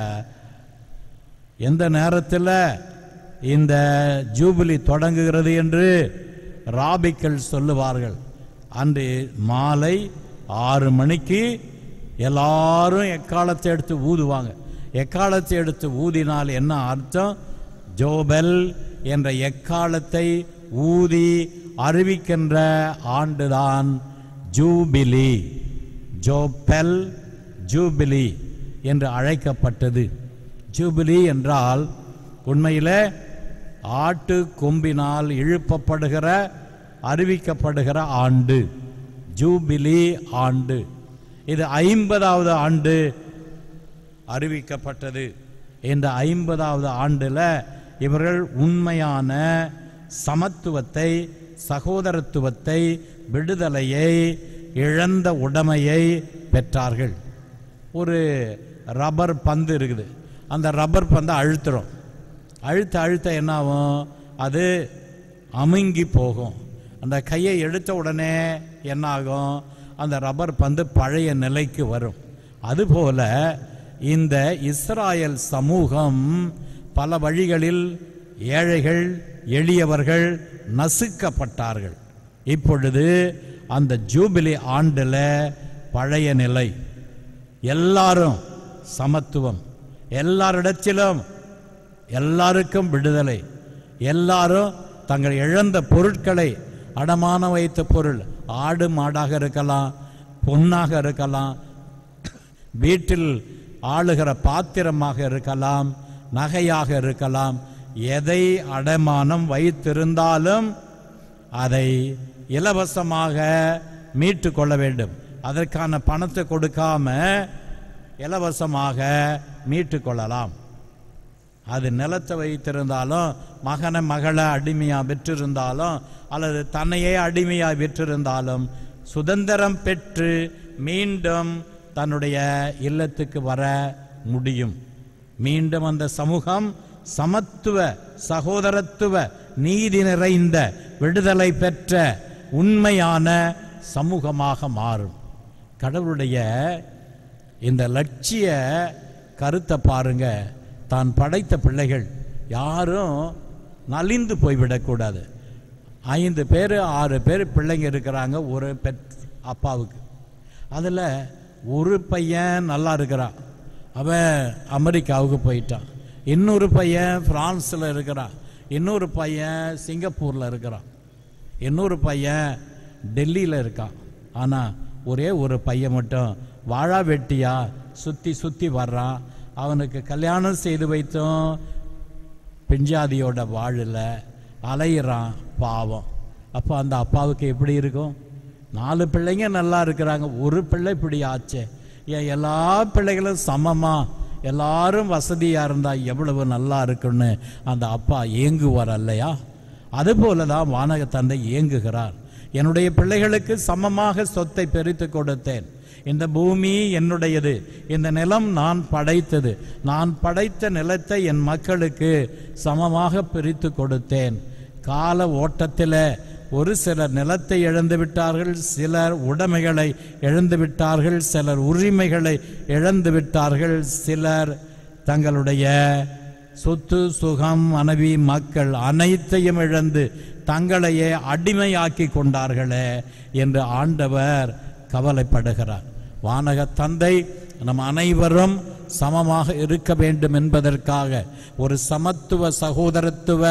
எந்த நேரத்தில் இந்த ஜூபிலி தொடங்குகிறது என்று ராபிக்கள் சொல்லுவார்கள் அன்று மாலை ஆறு மணிக்கு எல்லாரும் எக்காலத்தை எடுத்து ஊதுவாங்க எக்காலத்தை எடுத்து ஊதினால் என்ன அர்த்தம் ஜோபல் என்ற எக்காலத்தை ஊதி அறிவிக்கின்ற ஆண்டுதான் ஜூபிலி ஜோபெல் ஜூபிலி என்று அழைக்கப்பட்டது ஜூபிலி என்றால் உண்மையில் ஆட்டு கொம்பினால் இழுப்பப்படுகிற அறிவிக்கப்படுகிற ஆண்டு ஜூபிலி ஆண்டு இது ஐம்பதாவது ஆண்டு அறிவிக்கப்பட்டது இந்த ஐம்பதாவது ஆண்டில் இவர்கள் உண்மையான சமத்துவத்தை சகோதரத்துவத்தை விடுதலையை இழந்த உடைமையை பெற்றார்கள் ஒரு ரப்பர் பந்து இருக்குது அந்த ரப்பர் பந்தை அழுத்துறோம் அழுத்த அழுத்த என்ன ஆகும் அது அமுங்கி போகும் அந்த கையை எடுத்த உடனே என்ன ஆகும் அந்த ரப்பர் பந்து பழைய நிலைக்கு வரும் அதுபோல இந்த இஸ்ராயல் சமூகம் பல வழிகளில் ஏழைகள் எளியவர்கள் நசுக்கப்பட்டார்கள் இப்பொழுது அந்த ஜூபிலி ஆண்டில் பழைய நிலை எல்லாரும் சமத்துவம் எல்லாரிடத்திலும் எல்லாருக்கும் விடுதலை எல்லாரும் தங்கள் இழந்த பொருட்களை அடமான வைத்த பொருள் ஆடு மாடாக இருக்கலாம் பொன்னாக இருக்கலாம் வீட்டில் ஆளுகிற பாத்திரமாக இருக்கலாம் நகையாக இருக்கலாம் எதை அடமானம் வைத்திருந்தாலும் அதை இலவசமாக மீட்டு கொள்ள வேண்டும் அதற்கான பணத்தை கொடுக்காம இலவசமாக மீட்டு கொள்ளலாம் அது நிலத்தை வைத்திருந்தாலும் மகனை மகளை அடிமையாக விற்றிருந்தாலும் அல்லது தன்னையே அடிமையாக விற்றிருந்தாலும் சுதந்திரம் பெற்று மீண்டும் தன்னுடைய இல்லத்துக்கு வர முடியும் மீண்டும் அந்த சமூகம் சமத்துவ சகோதரத்துவ நீதி நிறைந்த விடுதலை பெற்ற உண்மையான சமூகமாக மாறும் கடவுளுடைய இந்த லட்சிய கருத்தை பாருங்க தான் படைத்த பிள்ளைகள் யாரும் நலிந்து போய்விடக்கூடாது ஐந்து பேர் ஆறு பேர் பிள்ளைங்க இருக்கிறாங்க ஒரு பெற் அப்பாவுக்கு அதில் ஒரு பையன் நல்லா இருக்கிறான் அவன் அமெரிக்காவுக்கு போயிட்டான் இன்னொரு பையன் பிரான்ஸில் இருக்கிறான் இன்னொரு பையன் சிங்கப்பூரில் இருக்கிறான் இன்னொரு பையன் டெல்லியில் இருக்கான் ஆனால் ஒரே ஒரு பையன் மட்டும் வாழா வெட்டியா சுற்றி சுற்றி வர்றான் அவனுக்கு கல்யாணம் செய்து வைத்தும் பெஞ்சாதியோட வாழல அலையிறான் பாவம் அப்போ அந்த அப்பாவுக்கு எப்படி இருக்கும் நாலு பிள்ளைங்க நல்லா இருக்கிறாங்க ஒரு பிள்ளை இப்படி ஆச்சே ஏன் எல்லா பிள்ளைகளும் சமமா எல்லாரும் வசதியாக இருந்தால் எவ்வளவு நல்லா இருக்குன்னு அந்த அப்பா ஏங்குவார் அல்லையா அதுபோல தான் வானக தந்தை ஏங்குகிறார் என்னுடைய பிள்ளைகளுக்கு சமமாக சொத்தை பிரித்து கொடுத்தேன் இந்த பூமி என்னுடையது இந்த நிலம் நான் படைத்தது நான் படைத்த நிலத்தை என் மக்களுக்கு சமமாக பிரித்து கொடுத்தேன் கால ஓட்டத்தில் ஒரு சிலர் நிலத்தை இழந்து விட்டார்கள் சிலர் உடைமைகளை இழந்து விட்டார்கள் சிலர் உரிமைகளை இழந்து விட்டார்கள் சிலர் தங்களுடைய சொத்து சுகம் மனைவி மக்கள் அனைத்தையும் இழந்து தங்களையே அடிமையாக்கி கொண்டார்களே என்று ஆண்டவர் கவலைப்படுகிறார் வானக தந்தை நம் அனைவரும் சமமாக இருக்க வேண்டும் என்பதற்காக ஒரு சமத்துவ சகோதரத்துவ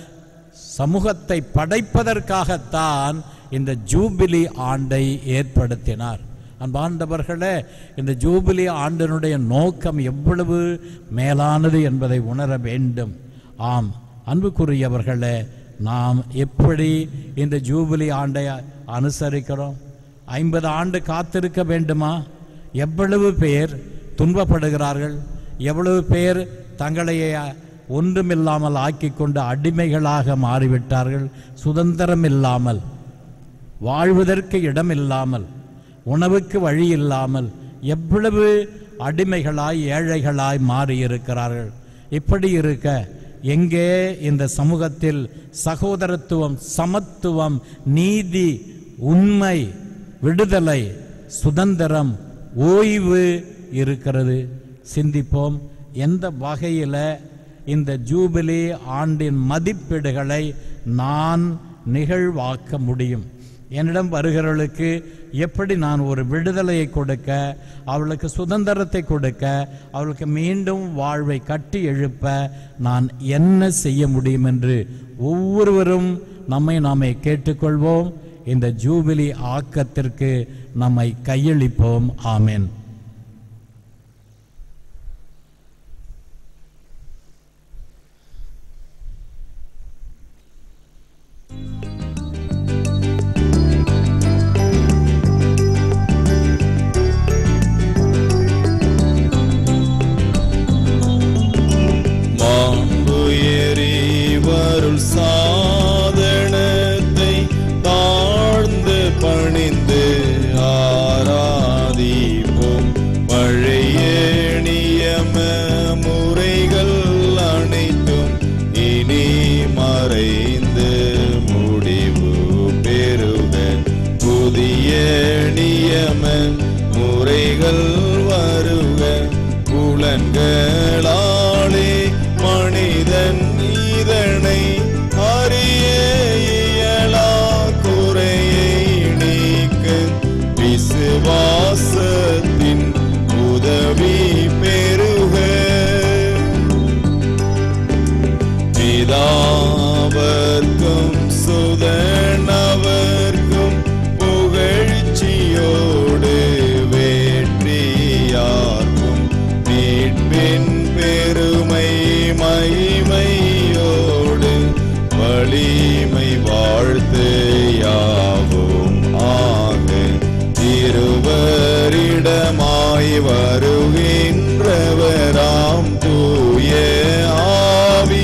சமூகத்தை படைப்பதற்காகத்தான் இந்த ஜூபிலி ஆண்டை ஏற்படுத்தினார் அன்பாண்டவர்களே இந்த ஜூபிலி ஆண்டினுடைய நோக்கம் எவ்வளவு மேலானது என்பதை உணர வேண்டும் ஆம் அன்புக்குரியவர்களே நாம் எப்படி இந்த ஜூபிலி ஆண்டை அனுசரிக்கிறோம் ஐம்பது ஆண்டு காத்திருக்க வேண்டுமா எவ்வளவு பேர் துன்பப்படுகிறார்கள் எவ்வளவு பேர் தங்களையே ஒன்றுமில்லாமல் ஆக்கிக் கொண்டு அடிமைகளாக மாறிவிட்டார்கள் சுதந்திரம் இல்லாமல் வாழ்வதற்கு இடம் இல்லாமல் உணவுக்கு வழி இல்லாமல் எவ்வளவு அடிமைகளாய் ஏழைகளாய் மாறியிருக்கிறார்கள் இப்படி இருக்க எங்கே இந்த சமூகத்தில் சகோதரத்துவம் சமத்துவம் நீதி உண்மை விடுதலை சுதந்திரம் ஓய்வு இருக்கிறது சிந்திப்போம் எந்த வகையில் இந்த ஜூபிலி ஆண்டின் மதிப்பீடுகளை நான் நிகழ்வாக்க முடியும் என்னிடம் வருகிறவர்களுக்கு எப்படி நான் ஒரு விடுதலையை கொடுக்க அவளுக்கு சுதந்திரத்தை கொடுக்க அவளுக்கு மீண்டும் வாழ்வை கட்டி எழுப்ப நான் என்ன செய்ய முடியும் என்று ஒவ்வொருவரும் நம்மை நாமே கேட்டுக்கொள்வோம் இந்த ஜூபிலி ஆக்கத்திற்கு நம்மை கையளிப்போம் ஆமென் மாண்புயரி வருள் சாதனத்தை தாழ்ந்து பணிந்து ஆராதிப்போம் பழைய நியம முறைகள் அனைத்தும் இனி மறைந்து முடிவு பெறுக புதிய நியம முறைகள் வருக புலன்களாலே மனிதன் இதனை அறிய இயலா குறையை நீக்க விசுவாசத்தின் உதவி பெறுக பிதாவர்க்கும் சுதனவர்க்கும் புகழ்ச்சியோடு வேற்றியார்க்கும் மீட்பின் பெருமை மகிமையோடு வலிமை வாழ்த்து யாவும் ஆக திருவரிடமாய் வருகின்றவராம் தூய ஆவி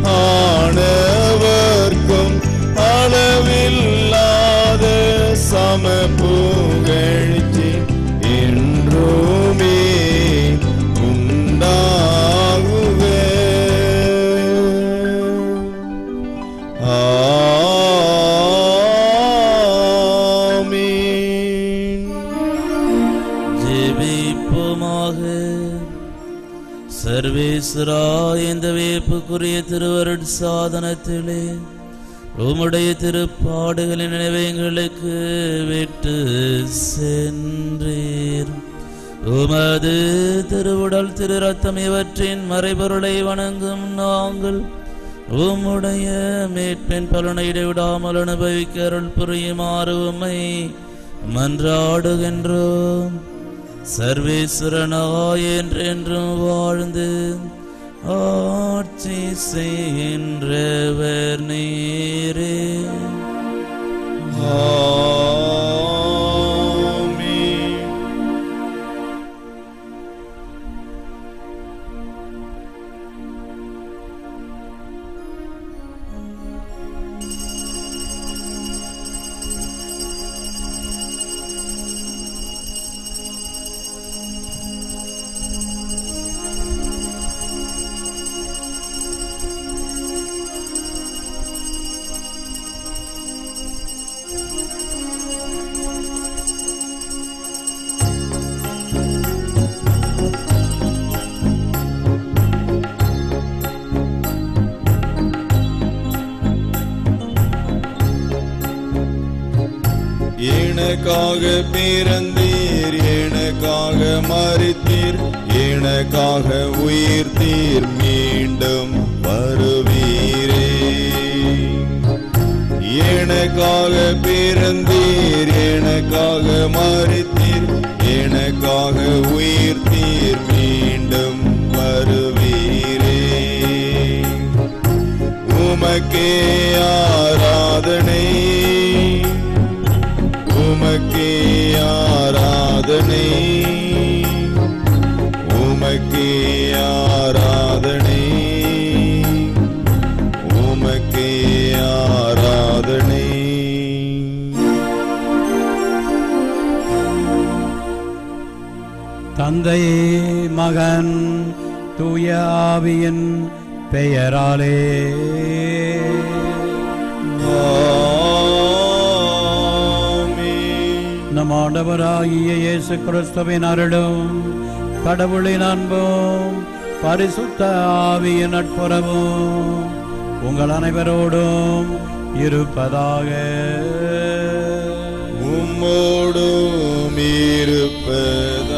ஆனவர்க்கும் அளவில்லாத சம புகழ்ச்சி என்றுமே உண்டாகுக ஆமீன் ஜெபிப்போமாக சர்வேஸ்வரா இந்த வேப்புக்குரிய திருவருட் சாதனத்திலே உம்முடைய திருப்பாடுகளின் நினைவங்களுக்கு விட்டு சென்றீர் உமது திருவுடல் திரு ரத்தம் இவற்றின் மறைபொருளை வணங்கும் நாங்கள் உம்முடைய மீட்பின் பலனை இடைவிடாமல் அனுபவிக்க அருள் புரியுமாறு உம்மை மன்றாடுகின்றோம் சர்வேஸ்வரனாய் என்றென்றும் வாழ்ந்து ஆட்சி செய்கின்றவர் நீரே ஆமீன் எனக்காக பிறந்தீர் எனக்காக மறித்தீர் எனக்காக உயிர்த்தீர் மீண்டும் வருவீரே எனக்காக பிறந்தீர் எனக்காக மறித்தீர் எனக்காக உயிர்த்தீர் மீண்டும் வருவீரே உமக்கே ஆராதனை உமக்கே ஆராதனை உமக்கே ஆராதனை உமக்கே ஆராதனை தந்தை மகன் தூய ஆவியின் பெயராலே ஆமென். நம் ஆண்டவராகிய இயேசு கிறிஸ்துவின் அருளும் கடவுளின் அன்பும் பரிசுத்த ஆவியின் நட்புறவும் உங்கள் அனைவரோடும் இருப்பதாக உம்மோடும் இருப்பதாக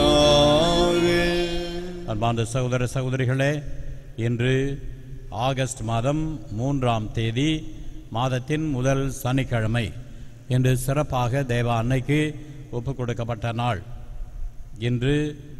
அன்பார்ந்த சகோதர சகோதரிகளே இன்று ஆகஸ்ட் மாதம் மூன்றாம் தேதி மாதத்தின் முதல் சனிக்கிழமை இன்று சிறப்பாக தேவ அன்னைக்கு ஒப்புக் கொடுக்கப்பட்ட நாள் இன்று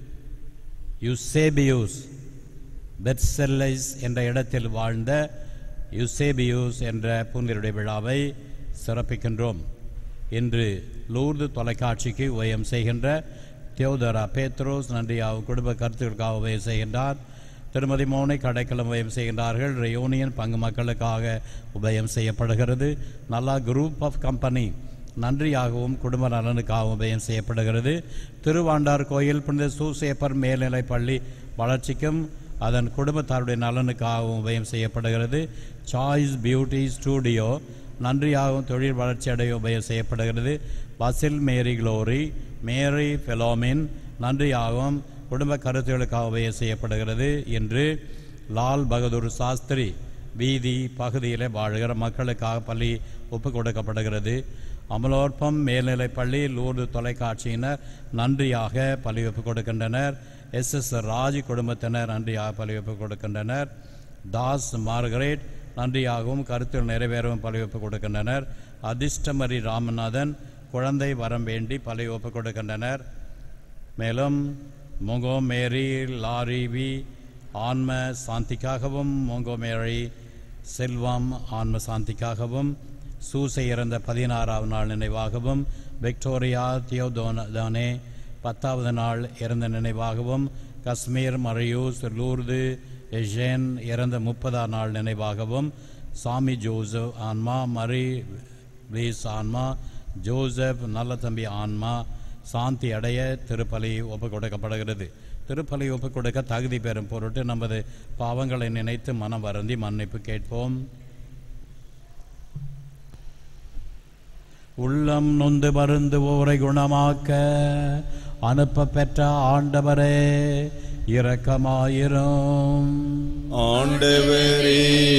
யுசேபியூஸ் பெட்செல்லைஸ் என்ற இடத்தில் வாழ்ந்த யுசேபியூஸ் என்ற புனிதருடைய விழாவை சிறப்பிக்கின்றோம் இன்று லூர்து தொலைக்காட்சிக்கு உபயம் செய்கின்ற தியோதரா பேத்ரோஸ் நன்றி அவர் குடும்ப கருத்துக்களுக்காக உபயம் செய்கின்றார் திருமதி மோனை கடைக்கலம் உபயம் செய்கின்றார்கள் ரெயூனியன் பங்கு மக்களுக்காக உபயம் செய்யப்படுகிறது நல்லா குரூப் ஆஃப் கம்பெனி நன்றியாகவும் குடும்ப நலனுக்காகவும் உபயம் செய்யப்படுகிறது திருவாண்டார் கோயில் புனித சூசேப்பர் மேல்நிலைப் பள்ளி வளர்ச்சிக்கும் அதன் குடும்பத்தாருடைய நலனுக்காகவும் உபயம் செய்யப்படுகிறது சாய்ஸ் பியூட்டி ஸ்டூடியோ நன்றியாகவும் தொழில் வளர்ச்சி அடைய உபயம் செய்யப்படுகிறது பசில் மேரி குளோரி மேரி ஃபெலோமின் நன்றியாகவும் குடும்ப கருத்துகளுக்காக உபயம் செய்யப்படுகிறது என்று லால் பகதூர் சாஸ்திரி வீதி பகுதியில் வாழ்கிற மக்களுக்காக பள்ளி ஒப்புக் கொடுக்கப்படுகிறது அமலோற்பம் மேல்நிலைப் பள்ளி லூர்து தொலைக்காட்சியினர் நன்றியாக பள்ளி ஒப்புக் கொடுக்கின்றனர் எஸ் எஸ் ராஜ் குடும்பத்தினர் நன்றியாக பள்ளி ஒப்புக் கொடுக்கின்றனர் தாஸ் மார்கரேட் நன்றியாகவும் கருத்தில் நிறைவேறவும் பள்ளி ஒப்புக் கொடுக்கின்றனர் அதிர்ஷ்டமரி ராமநாதன் குழந்தை வரம் வேண்டி பள்ளி ஒப்புக் கொடுக்கின்றனர் மேலும் மொங்கோ மேரி லாரிவி ஆன்ம சாந்திக்காகவும் மொங்கோ மேரி செல்வம் ஆன்ம சாந்திக்காகவும் சூசை இறந்த பதினாறாவது நாள் நினைவாகவும் விக்டோரியா தியோதோனே பத்தாவது நாள் இறந்த நினைவாகவும் காஷ்மீர் மரையூஸ் லூர்து எஜேன் இறந்த முப்பதாம் நாள் நினைவாகவும் சாமி ஜோசப் ஆன்மா மரி வீஸ் ஆன்மா ஜோசப் நல்ல தம்பி ஆன்மா சாந்தி அடைய திருப்பலி ஒப்புக் கொடுக்கப்படுகிறது திருப்பலி ஒப்புக் கொடுக்க தகுதி பெறும் பொருட்டு நமது பாவங்களை நினைத்து மனம் வருந்தி மன்னிப்பு கேட்போம் உள்ளம் நொந்து மருந்துவோரை குணமாக்க அனுப்ப பெற்ற ஆண்டவரே இரக்கமாயிரும் ஆண்டவரே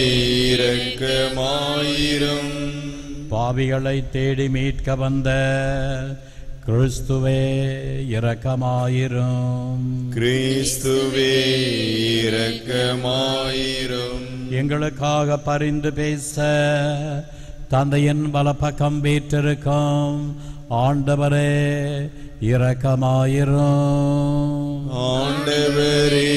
இரக்கமாயிரும் பாவிகளை தேடி மீட்க வந்த கிறிஸ்துவே இரக்கமாயிரும் கிறிஸ்துவே இரக்கமாயிரும் எங்களுக்காக பரிந்து பேச தந்தையின் வலப்பக்கம் வீற்றிருக்கும் ஆண்டவரே இரக்கமாயிரும் ஆண்டவரே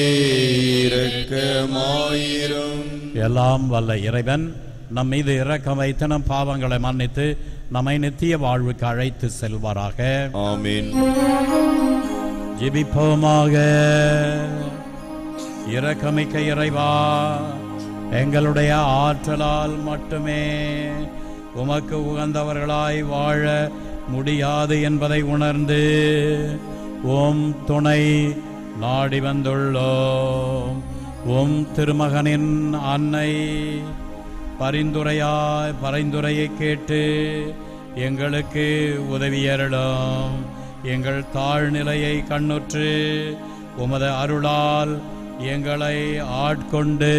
இரக்கமாயிரும் எல்லாம் வல்ல இறைவன் நம் மீது இரக்கம் வைத்து நம் பாவங்களை மன்னித்து நம்மை நித்திய வாழ்வுக்கு அழைத்து செல்வாராக ஆமென் ஜெபிப்போமாக இரக்கமிக்க இறைவா எங்களுடைய ஆற்றலால் மட்டுமே உமக்கு உகந்தவர்களாய் வாழ முடியாது என்பதை உணர்ந்து உம் துணை நாடி வந்துள்ளோம் உம் திருமகனின் அன்னை பரிந்துரையாய் பரிந்துரையை கேட்டு எங்களுக்கு உதவியருளும் எங்கள் தாழ்நிலையை கண்ணுற்று உமது அருளால் எங்களை ஆட்கொண்டு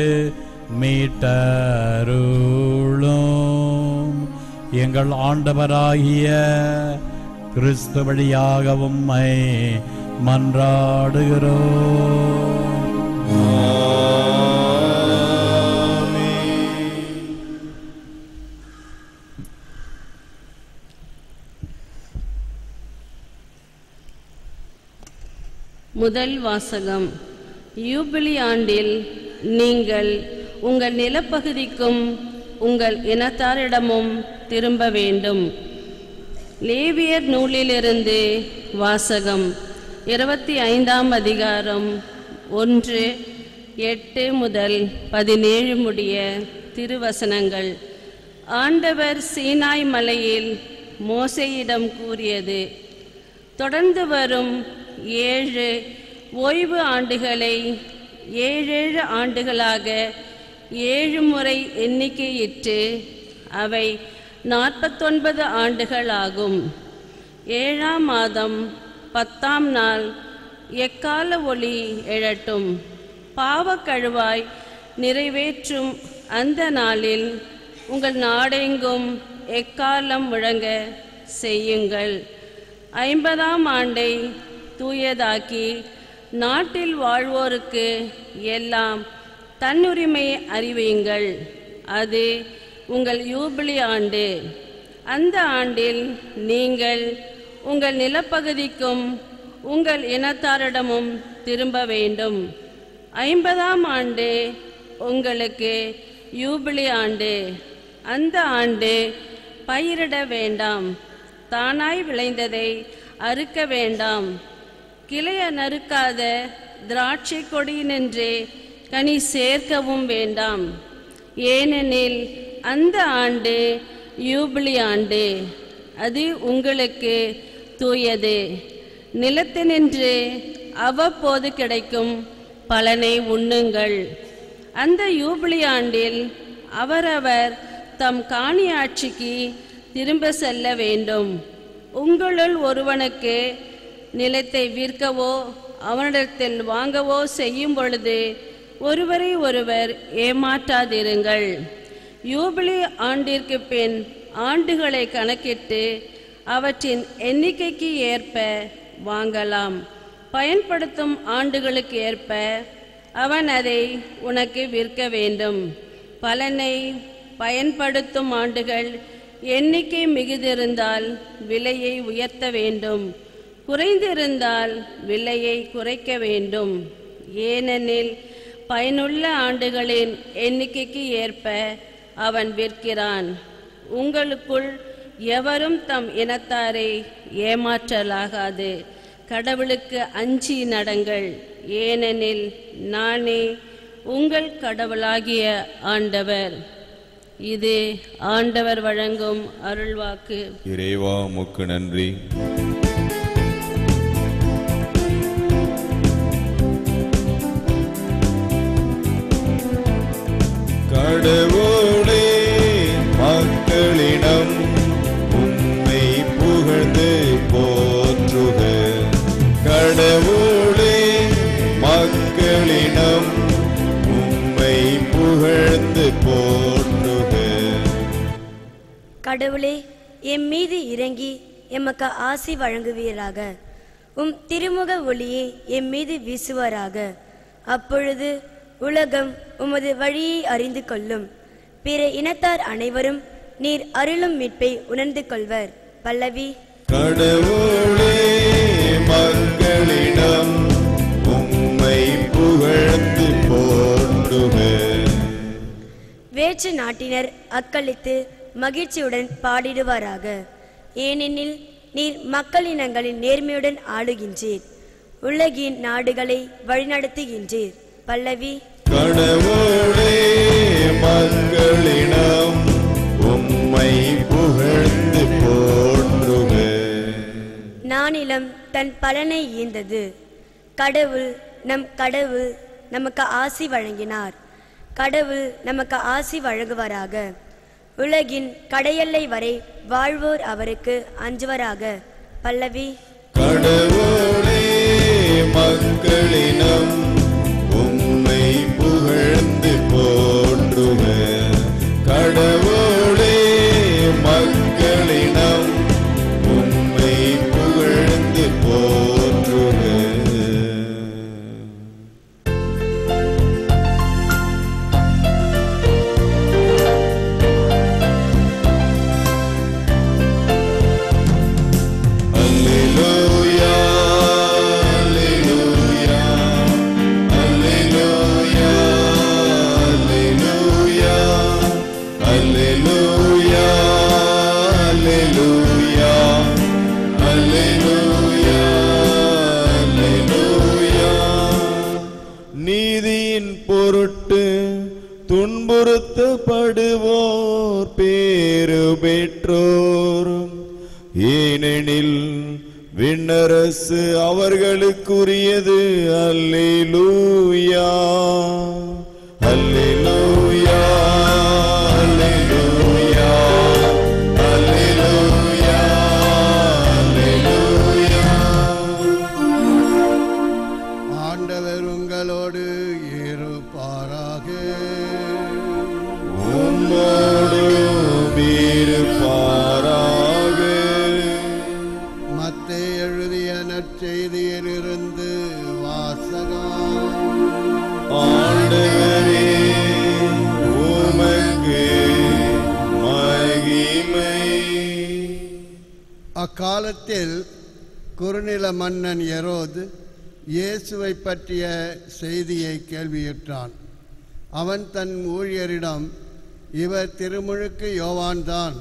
மீட்டருளும் எங்கள் ஆண்டவராகிய கிறிஸ்து வழியாக உம்மை மன்றாடுகிறோம் முதல் வாசகம் யூபிலி ஆண்டில் நீங்கள் உங்கள் நிலப்பகுதிக்கும் உங்கள் இனத்தாரிடமும் திரும்ப வேண்டும் லேவியர் நூலிலிருந்து வாசகம் இருபத்தி ஐந்தாம் அதிகாரம் ஒன்று எட்டு முதல் பதினேழு முடிய திருவசனங்கள் ஆண்டவர் சீனாய் மலையில் மோசேயிடம் கூறியது தொடர்ந்து வரும் ஏழு ஓய்வு ஆண்டுகளை ஏழேழு ஆண்டுகளாக ஏழு முறை எண்ணிக்கையிட்டு அவை நாற்பத்தொன்பது ஆண்டுகள் ஆகும் ஏழாம் மாதம் பத்தாம் நாள் எக்கால ஒளி எழட்டும் பாவக்கழுவாய் நிறைவேற்றும் அந்த நாளில் உங்கள் நாடெங்கும் எக்காலம் முழங்க செய்யுங்கள் ஐம்பதாம் ஆண்டை தூயதாக்கி நாட்டில் வாழ்வோருக்கு எல்லாம் தன்னுரிமையை அறிவியுங்கள் அது உங்கள் யூபிலி ஆண்டு அந்த ஆண்டில் நீங்கள் உங்கள் நிலப்பகுதிக்கும் உங்கள் இனத்தாரிடமும் திரும்ப வேண்டும் ஐம்பதாம் ஆண்டு உங்களுக்கு யூபிலி ஆண்டு அந்த ஆண்டு பயிரிட வேண்டாம் தானாய் விளைந்ததை அறுக்க வேண்டாம் கிளைய நறுக்காத திராட்சை கொடியினின்றே கனி சேர்க்கவும் வேண்டாம் ஏனெனில் அந்த ஆண்டு யூபிலி ஆண்டு அது உங்களுக்கு தூயது நிலத்தினின்று அவ்வப்போது கிடைக்கும் பலனை உண்ணுங்கள் அந்த யூபிலி ஆண்டில் அவரவர் தம் காணி ஆட்சிக்கு திரும்ப செல்ல வேண்டும் உங்களுள் ஒருவனுக்கு நிலத்தை விற்கவோ அவனிடத்தில் வாங்கவோ செய்யும் பொழுது ஒருவரை ஒருவர் ஏமாற்றாதிருங்கள் யூபிலி ஆண்டிற்கு பின் ஆண்டுகளை கணக்கிட்டு அவற்றின் எண்ணிக்கைக்கு ஏற்ப வாங்கலாம் பயன்படுத்தும் ஆண்டுகளுக்கு ஏற்ப அவன் அதை உனக்கு விற்க வேண்டும் பலனை பயன்படுத்தும் ஆண்டுகள் எண்ணிக்கை மிகுதிருந்தால் விலையை உயர்த்த வேண்டும் குறைந்திருந்தால் விலையை குறைக்க வேண்டும் ஏனெனில் பயனுள்ள ஆண்டுகளின் எண்ணிக்கைக்கு ஏற்ப அவன் விற்கிறான் உங்களுக்குள் எவரும் தம் இனத்தாரை ஏமாற்றலாகாது கடவுளுக்கு அஞ்சி நடங்கள் ஏனெனில் நானே உங்கள் கடவுளாகிய ஆண்டவர் இது ஆண்டவர் வழங்கும் அருள்வாக்கு இறைவா முக்கு நன்றி கடவுளே மக்களிடம் உம்மை புகழ்ந்து போற்றுக கடவுளே மக்களிடம் உம்மை புகழ்ந்து போற்றுக கடவுளே எம் மீது இறங்கி எமக்கு ஆசி வழங்குவீராக உம் திருமுக ஒளியை எம் மீது வீசுவாராக அப்பொழுது உலகம் உமது வழியை அறிந்து கொள்ளும் பிற இனத்தார் அனைவரும் நீர் அருளும் மீட்பை உணர்ந்து கொள்வர் பல்லவி கடவுளே மக்களிடம் உம்மை புகழ்ந்து போற்றுக வேற்று நாட்டினர் அக்களித்து மகிழ்ச்சியுடன் பாடிடுவாராக ஏனெனில் நீர் மக்களினங்களின் நேர்மையுடன் ஆளுகின்றீர் உலகின் நாடுகளை வழிநடத்துகின்றீர் பல்லவி கடவுளே மக்களிடம் உம்மை புகழ்ந்து போற்றுக நானிலம் தன் பலனை ஈந்தது கடவுள் நம் கடவுள் நமக்கு ஆசி வழங்கினார் கடவுள் நமக்கு ஆசி வழங்குவாராக உலகின் கடையெல்லை வரை வாழ்வோர் அவருக்கு அஞ்சுவராக பல்லவி கடவுளே மக்களிடம் உம்மை புகழ்ந்து போற்றுக கடவுளே மக்களிடம் உம்மை புகழ்ந்து போற்றுக Alleluia, alleluia, alleluia, alleluia, alleluia, alleluia, alleluia, alleluia. நீதியின் பொருட்டு துன்புறுத்தப்படுவோர் பேரு பெற்றோர் ஏனெனில் விண்ணரசு அவர்களுக்குரியது அல்லேலூயா அல்லேலூயா அல்லேலூயா அல்லேலூயா அல்லேலூயா ஆண்டவர் உங்களோடு இருப்பாராக உம்மோடும் இருப்பாராக மத்தே எழுதிய நற்செய்தியிலிருந்து வாசகம் ஆண்டவரே உமக்கு மகிமை அக்காலத்தில் குறுநில மன்னன் எரோது இயேசுவை பற்றிய செய்தியை கேள்வியுற்றான் அவன் தன் ஊழியரிடம் இவர் திருமுழுக்கு யோவான்தான்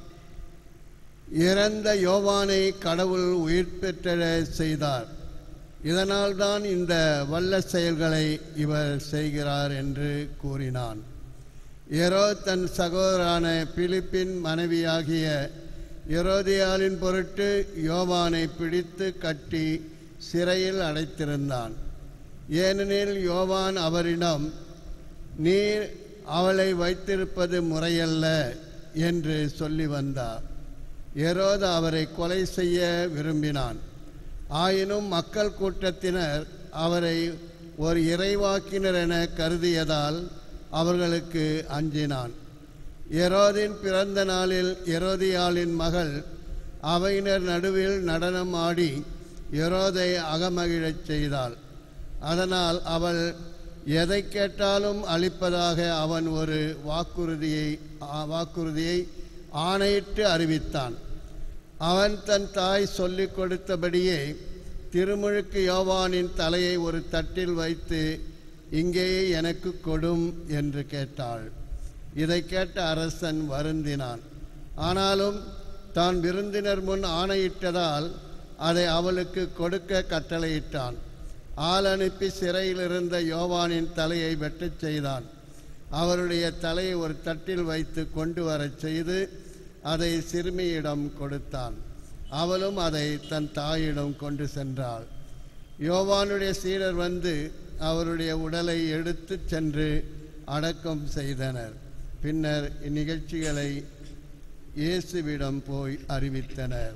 இறந்த யோவானை கடவுள் உயிர் பெற்ற செய்தார் இதனால்தான் இந்த வல்ல செயல்களை இவர் செய்கிறார் என்று கூறினான் எரோ தன் சகோதரான பிலிப்பின் மனைவியாகிய எரோதியாலின் பொருட்டு யோவானை பிடித்து கட்டி சிறையில் அடைத்திருந்தான் ஏனெனில் யோவான் அவரிடம் நீர் அவளை வைத்திருப்பது முறையல்ல என்று சொல்லி வந்தார் எரோது அவரை கொலை செய்ய விரும்பினான் ஆயினும் மக்கள் கூட்டத்தினர் அவரை ஒரு இறைவாக்கினர் என கருதியதால் அவர்களுக்கு அஞ்சினான் எரோதின் பிறந்த நாளில் எரோதியாளின் மகள் அவையினர் நடுவில் நடனம் ஆடி எரோதை அகமகிழச் செய்தாள் அதனால் அவள் எதை கேட்டாலும் அளிப்பதாக அவன் ஒரு வாக்குறுதியை ஆ- வாக்குறுதியை ஆணையிட்டு அறிவித்தான் அவன் தன் தாய் சொல்லிக் கொடுத்தபடியே திருமுழுக்கு யோவானின் தலையை ஒரு தட்டில் வைத்து இங்கேயே எனக்கு கொடும் என்று கேட்டாள் இதை கேட்ட அரசன் வருந்தினான் ஆனாலும் தான் விருந்தினர் முன் ஆணையிட்டதால் அதை அவளுக்கு கொடுக்க கட்டளையிட்டான் ஆள் அனுப்பி சிறையில் இருந்த யோவானின் தலையை வெட்டச் செய்தான் அவருடைய தலையை ஒரு தட்டில் வைத்து கொண்டு வரச் செய்து அதை சிறுமியிடம் கொடுத்தான் அவளும் அதை தன் தாயிடம் கொண்டு சென்றாள் யோவானுடைய சீடர் வந்து அவருடைய உடலை எடுத்துச் சென்று அடக்கம் செய்தனர் பின்னர் இந்நிகழ்ச்சிகளை இயேசுவிடம் போய் அறிவித்தனர்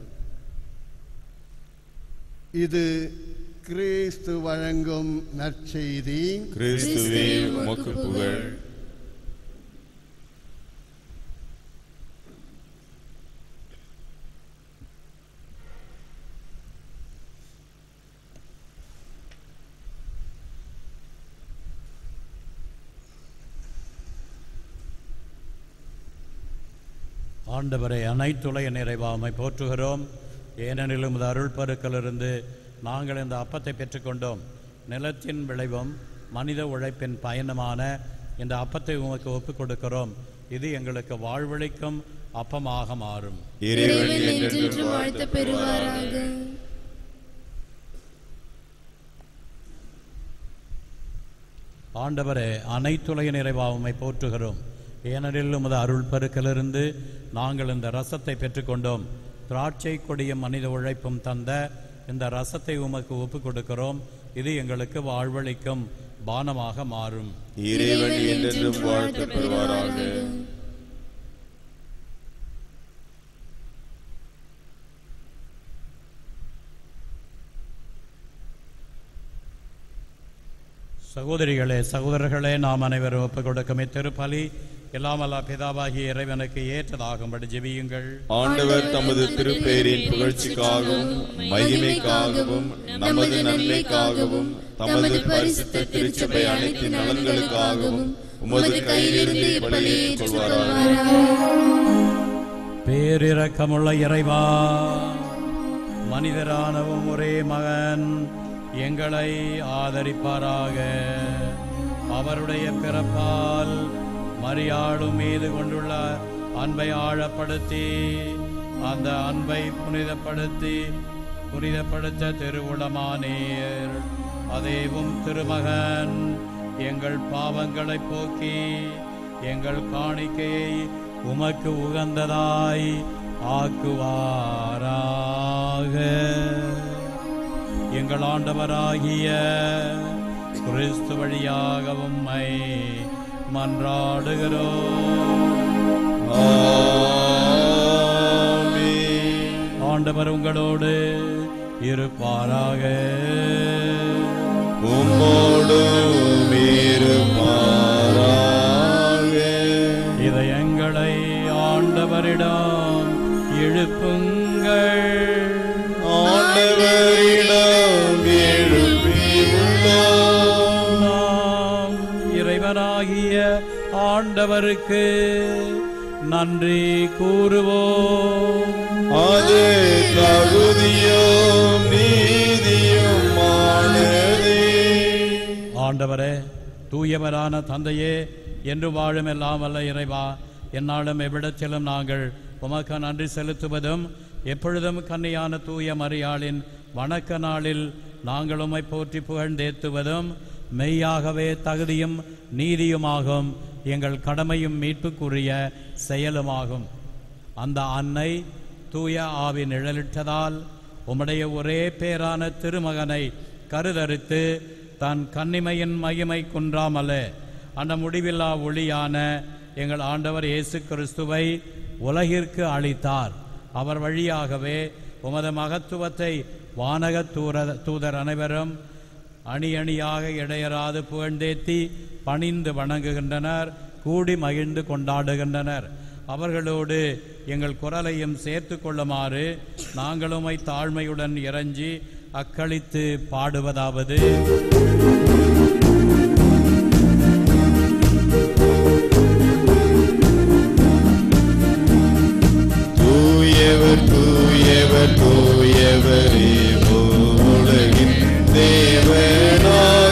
இது கிறிஸ்து வழங்கும் நற்செய்தி கிறிஸ்துவே உமக்கு புகழ் ஆண்டவரை அனைத்துலக நிறைவாமை போற்றுகிறோம் ஏனெனில் உமது அருள் பெருக்கிலிருந்து நாங்கள் இந்த அப்பத்தை பெற்றுக்கொண்டோம் நிலத்தின் விளைவும் மனித உழைப்பின் பயணமான இந்த அப்பத்தை உமக்கு ஒப்புக் கொடுக்கிறோம் இது எங்களுக்கு வாழ்வழிக்கும் அப்பமாக மாறும் இறைவன் இறைவன் என்றென்றும் என்றென்றும் வாழ்த்த பெறுவாராக ஆண்டவரே அனைத்துலக நிறைவாமை போற்றுகிறோம் ஏனெனில் உமது அருள் பெருக்கிலிருந்து நாங்கள் இந்த ரசத்தை பெற்றுக்கொண்டோம் திராட்சை கொடியும் மனித உழைப்பும் தந்த இந்த ரசத்தை உமக்கு ஒப்புக் கொடுக்கிறோம் இது எங்களுக்கு வாழ்வழிக்கும் பானமாக மாறும் இறைவன் என்றென்றும் வாழ்த்த பெறுவாராக சகோதரிகளே சகோதரர்களே நாம் அனைவரும் ஒப்புக் கொடுக்கும் இத்திருப்பலி எல்லாமல்லா பிதாவாகிய இறைவனுக்கு ஏற்றதாகும்படி ஜெபியுங்கள் ஆண்டவர் தமது திருப்பெயரின் புகழ்ச்சிக்காகவும் மகிமைக்காகவும் நமது நன்மைக்காகவும் தமது பரிசுத்த திருச்சபை அனைத்து நலன்களுக்காகவும் உமது கையிலிருந்து இப்பலியை கொள்வாராக பேரிரக்கமுள்ள இறைவா மனிதரானவும் ஒரே மகன் எங்களை ஆதரிப்பாராக அவருடைய பிறப்பால் மரியாளும் மீது கொண்டுள்ள அன்பை ஆழப்படுத்தி அந்த அன்பை புனிதப்படுத்தி புனிதப்படுத்த திருவுளமானீர் அதேவும் திருமகன் எங்கள் பாவங்களை போக்கி எங்கள் காணிக்கையை உமக்கு உகந்ததாய் ஆக்குவாராக எங்கள் ஆண்டவராகிய கிறிஸ்து வழியாக உம்மை மன்றாடுகிறோம் ஆமென். ஆண்டவர் உங்களோடு இருப்பாராக உம்மோடும் இருப்பாராக. இதயங்களை ஆண்டவரிடம் எழுப்புங்கள் ஆண்டவரிடம் எழுப்பியுள்ளோம். நாம் இறைவனாகிய ஆண்டவருக்கு நன்றி கூறுவோம் அது தகுதியும் நீதியுமானதே. ஆண்டவரே தூயவரான தந்தையே என்று வாழும் எல்லாம் வல்ல இறைவா எந்நாளும் எவ்விடத்திலும் நாங்கள் உமக்கு நன்றி செலுத்துவதும் எப்பொழுதும் கன்னியான தூய மரியாளின் வணக்க நாளில் நாங்கள் உம்மை போற்றி புகழ்ந்தேத்துவதும் மெய்யாகவே தகுதியும் நீதியுமாகும் எங்கள் கடமையும் மீட்புக்குரிய செயலுமாகும் அந்த அன்னை தூய ஆவி நிழலிட்டதால் உம்முடைய ஒரே பேரான திருமகனை கருதரித்து தன் கன்னிமையின் மகிமை குன்றாமலே அந்த முடிவில்லா ஒளியான எங்கள் ஆண்டவர் இயேசு கிறிஸ்துவை உலகிற்கு அளித்தார் அவர் வழியாகவே உமது மகத்துவத்தை வானக தூர தூதர் அனைவரும் அணி அணியாக இடையராது புகழ்ந்தேத்தி பணிந்து வணங்குகின்றனர் கூடி மகிழ்ந்து கொண்டாடுகின்றனர் அவர்களோடு எங்கள் குரலையும் சேர்த்து கொள்ளுமாறு நாங்களுமை தாழ்மையுடன் இறைஞ்சி அக்களித்து பாடுவதாவது தூயவர் தூயவர் தூயவரே உலகின் தேவனாகிய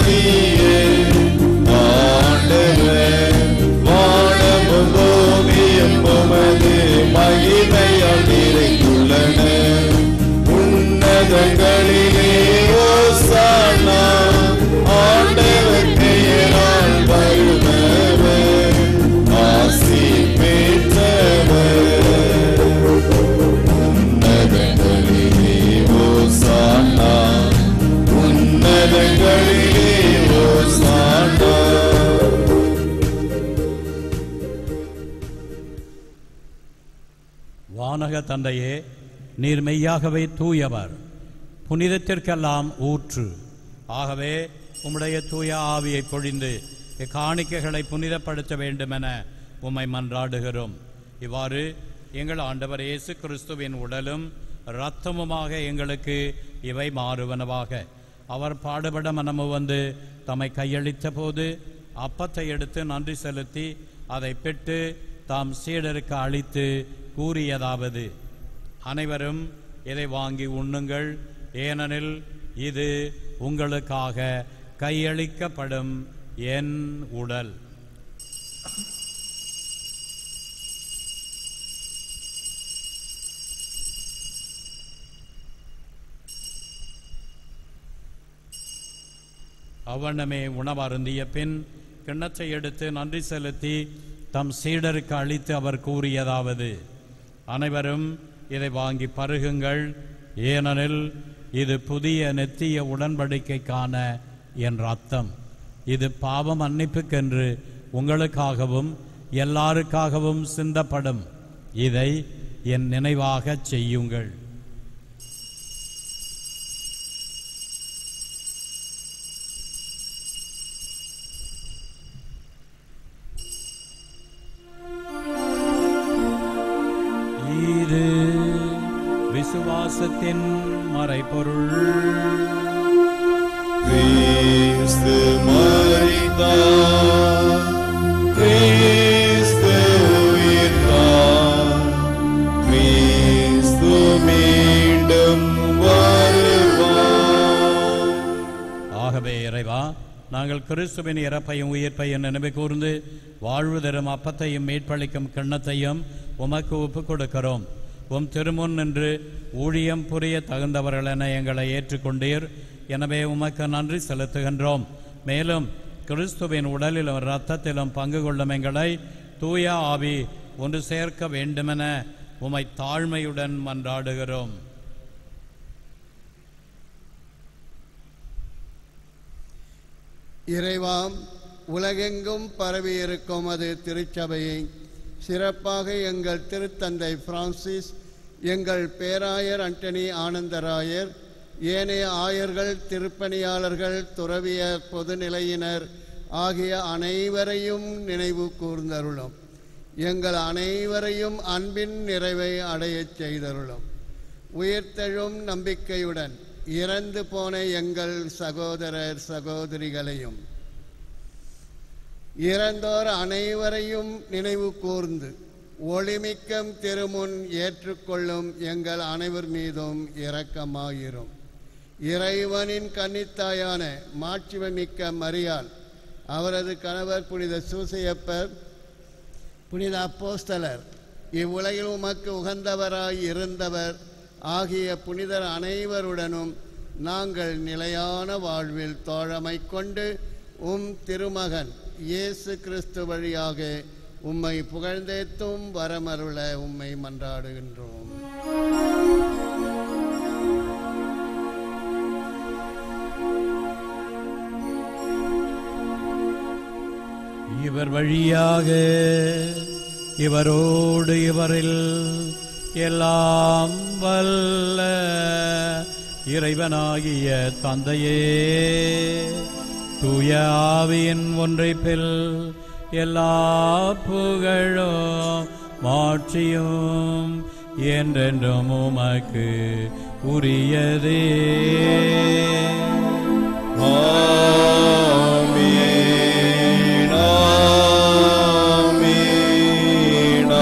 ஆண்டவர் வானமும் பூமியும் உமது மகிமையால் நிறைந்துள்ளன உன்னதங்களிலே ஓசானா ஆண்டவர் பெயரால் வருபவர் ஆசி பெற்றவர் உன்னதங்களிலே ஓசானா உன்னதங்களிலே ஓசானா வானக தந்தையே நீர் மெய்யாகவே தூயவர் புனிதத்திற்கெல்லாம் ஊற்று ஆகவே உம்முடைய தூய ஆவியை பொழிந்து இக்காணிக்கைகளை புனிதப்படுத்த வேண்டுமென உம்மை மன்றாடுகிறோம் இவ்வாறு எங்கள் ஆண்டவர் இயேசு கிறிஸ்துவின் உடலும் இரத்தமுமாக எங்களுக்கு இவை மாறுவனவாக அவர் பாடுபட மனமு வந்து தம்மை கையளித்த போது அப்பத்தை எடுத்து நன்றி செலுத்தி அதை பெற்று தாம் சீடருக்கு அளித்து கூறியதாவது அனைவரும் இதை வாங்கி உண்ணுங்கள் ஏனெனில் இது உங்களுக்காக கையளிக்கப்படும் என் உடல் அவ்வண்ணமே உணவருந்திய பின் கிண்ணத்தை எடுத்து நன்றி செலுத்தி தம் சீடருக்கு அளித்து அவர் கூறியதாவது அனைவரும் இதை வாங்கி பருகுங்கள் ஏனெனில் இது புதிய நெத்திய உடன்படிக்கைக்கான என் ரத்தம் இது பாவம் மன்னிப்புக்கென்று உங்களுக்காகவும் எல்லாருக்காகவும் சிந்தப்படும் இதை என் நினைவாகச் செய்யுங்கள் இது விசுவாசத்தின் மறைபொருள் கிறிஸ்து மரித்தார் கிறிஸ்து உயிர்த்தார் கிறிஸ்து மீண்டும் வருவார் ஆகவே இறைவா நாங்கள் கிறிஸ்துவின் இறப்பையும் உயிர்ப்பையும் நினைவு கூர்ந்து வாழ்வு தரும் அப்பத்தையும் மீட்பளிக்கும் கிண்ணத்தையும் உமக்கு ஒப்புக் கொடுக்கிறோம் உம் திருமுன் நின்று ஊழியம் புரிய தகுந்தவர்கள் என எங்களை ஏற்றுக்கொண்டீர் எனவே உமக்கு நன்றி செலுத்துகின்றோம் மேலும் கிறிஸ்துவின் உடலிலும் இரத்தத்திலும் பங்கு கொள்ளும் எங்களை தூய ஆவி ஒன்று சேர்க்க வேண்டுமென உமை தாழ்மையுடன் மன்றாடுகிறோம் இறைவாம் உலகெங்கும் பரவியிருக்கும் அது திருச்சபையை சிறப்பாக எங்கள் திருத்தந்தை பிரான்சிஸ் எங்கள் பேராயர் அண்டனி ஆனந்தராயர் ஏனைய ஆயர்கள் திருப்பணியாளர்கள் துறவிய பொதுநிலையினர் ஆகிய அனைவரையும் நினைவு கூர்ந்தருளும் எங்கள் அனைவரையும் அன்பின் நிறைவை அடையச் செய்தருளும் உயிர்த்தெழும் நம்பிக்கையுடன் இறந்து போன எங்கள் சகோதரர் சகோதரிகளையும் இறந்தோர் அனைவரையும் நினைவு கூர்ந்து ஒளிமிக்கம் திருமுன் ஏற்றுக்கொள்ளும் எங்கள் அனைவர் மீதும் இரக்கமாயிரும் இறைவனின் கன்னித்தாயான மாட்சிமைமிக்க மரியாள் அவரது கணவர் புனித சூசையப்பர் புனித அப்போஸ்தலர் இவ்வுலகில் உமக்கு உகந்தவராய் இருந்தவர் ஆகிய புனிதர் அனைவருடனும் நாங்கள் நிலையான வாழ்வில் தோழமை கொண்டு உம் திருமகன் இயேசு கிறிஸ்து வழியாக உம்மை புகழ்ந்தேத்தும் வரமருள உம்மை மன்றாடுகின்றோம் இவர் வழியாக இவரோடு இவரில் எல்லாம் வல்ல இறைவனாகிய தந்தையே தூய ஆவியின் ஒன்றைப்பில் எல்லா புகழும் மாட்சியும் என்றென்றும் உமக்கு உரியதே ஆமீன் ஆமீன்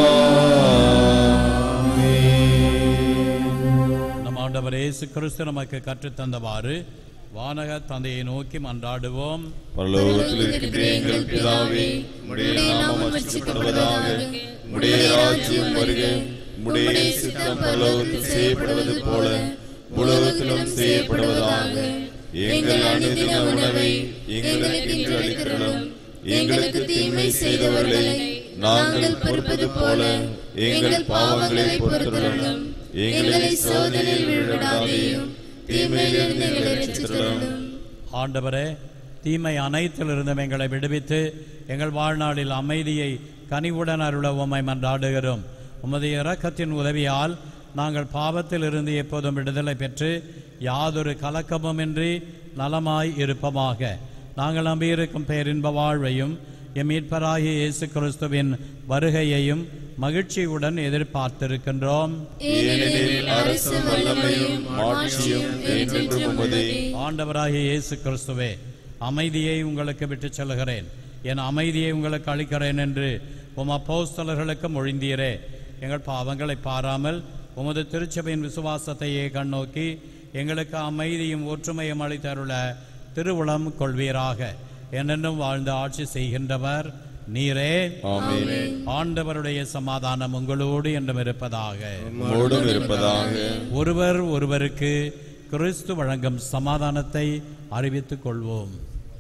ஆமீன் நம் ஆண்டவர் இயேசு கிறிஸ்து நமக்கு கற்றுத்தந்தவாறு வானக தந்தையை நோக்கி மன்றாடுவோம் பரலோகத்தில் இருக்கின்ற எங்கள் பிதாவே உம்முடைய நாமம் அச்சிக்கப்படுவதாக உம்முடைய ராஜ்யம் வருக உம்முடைய சித்தம் பரலோகத்தில் செய்யப்படுவது போல உலகத்திலும் செய்யப்படுவதாக எங்கள் அனுதின உணவை எங்களுக்கு இன்று அளிக்கிறோம் எங்களுக்கு தீமை செய்தவர்களை நாங்கள் பொறுப்பது போல எங்கள் பாவங்களை பொறுத்துள்ளோம் எங்களை சோதனையில் விழாதையும் தீமையிலிருந்து எங்களை ரட்சித்துள்ளோம் ஆண்டவரே தீமை அனைத்திலிருந்தும் எங்களை விடுவித்து எங்கள் வாழ்நாளில் அமைதியை கனிவுடன் அருள உம்மை மன்றாடுகிறோம் உமது இரக்கத்தின் உதவியால் நாங்கள் பாவத்தில் இருந்து எப்போதும் விடுதலை பெற்று யாதொரு கலக்கமுமின்றி நலமாய் இருப்பமாக நாங்கள் நம்பியிருக்கும் பேரின்ப வாழ்வையும் எம் மீட்பராகிய இயேசு கிறிஸ்துவின் வருகையையும் மகிழ்ச்சியுடன் எதிர்பார்த்திருக்கின்றோம் ஏனெனில் அரசும் வல்லமையும் மாட்சியும் என்றென்றும் உமதே ஆண்டவராகிய இயேசு கிறிஸ்துவே அமைதியை உங்களுக்கு விட்டுச் செல்கிறேன் என் அமைதியை உங்களுக்கு அளிக்கிறேன் என்று உம் அப்போஸ்தலர்களுக்கு மொழிந்தீரே எங்கள் பாவங்களை பாராமல் உமது திருச்சபையின் விசுவாசத்தையே கண்ணோக்கி எங்களுக்கு அமைதியும் ஒற்றுமையும் அளித்தருள திருவுளம் கொள்வீராக என்னென்னும் வாழ்ந்து ஆட்சி செய்கின்றவர் நீரே ஆமென் ஆண்டவருடைய சமாதானம் உங்களோடு என்றும் இருப்பதாக உம்மோடும் இருப்பதாக ஒருவர் ஒருவருக்கு கிறிஸ்து வழங்கும் சமாதானத்தை அறிவித்துக் கொள்வோம்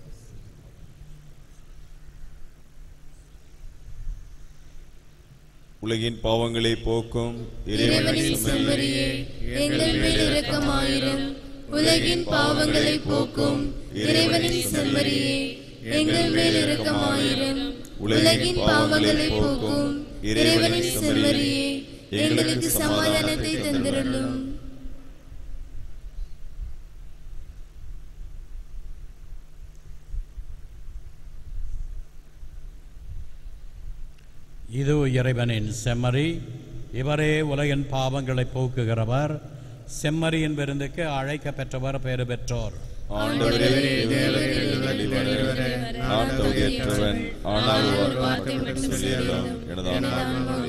உலகின் பாவங்களை போக்கும் இறைவனின் இறைவனின் செம்மறியே எங்கள் மேல் இரக்கமாயிரும் உலகின் பாவங்களை போக்கும் இறைவனின் செம்மறியே எங்கள் மேல் இரக்கமாயிரும் உலகின் பாவங்களை போக்கும் இறைவனின் செம்மறியே எங்களுக்கு சமாதானத்தை தந்திரலும் இது இறைவனின் செம்மறி இவரே உலகின் பாவங்களை போக்குகிறவர் செம்மறியின் விருந்துக்கு அழைக்க பெற்றவர் பேறு பெற்றோர் ஆண்டவரே தேவரீர் வெளிவருவரே நான் தகுதியற்றவன் ஆனால் ஒரு வார்த்தை மட்டும் சொல்லியறலாம் எனது ஆன்மா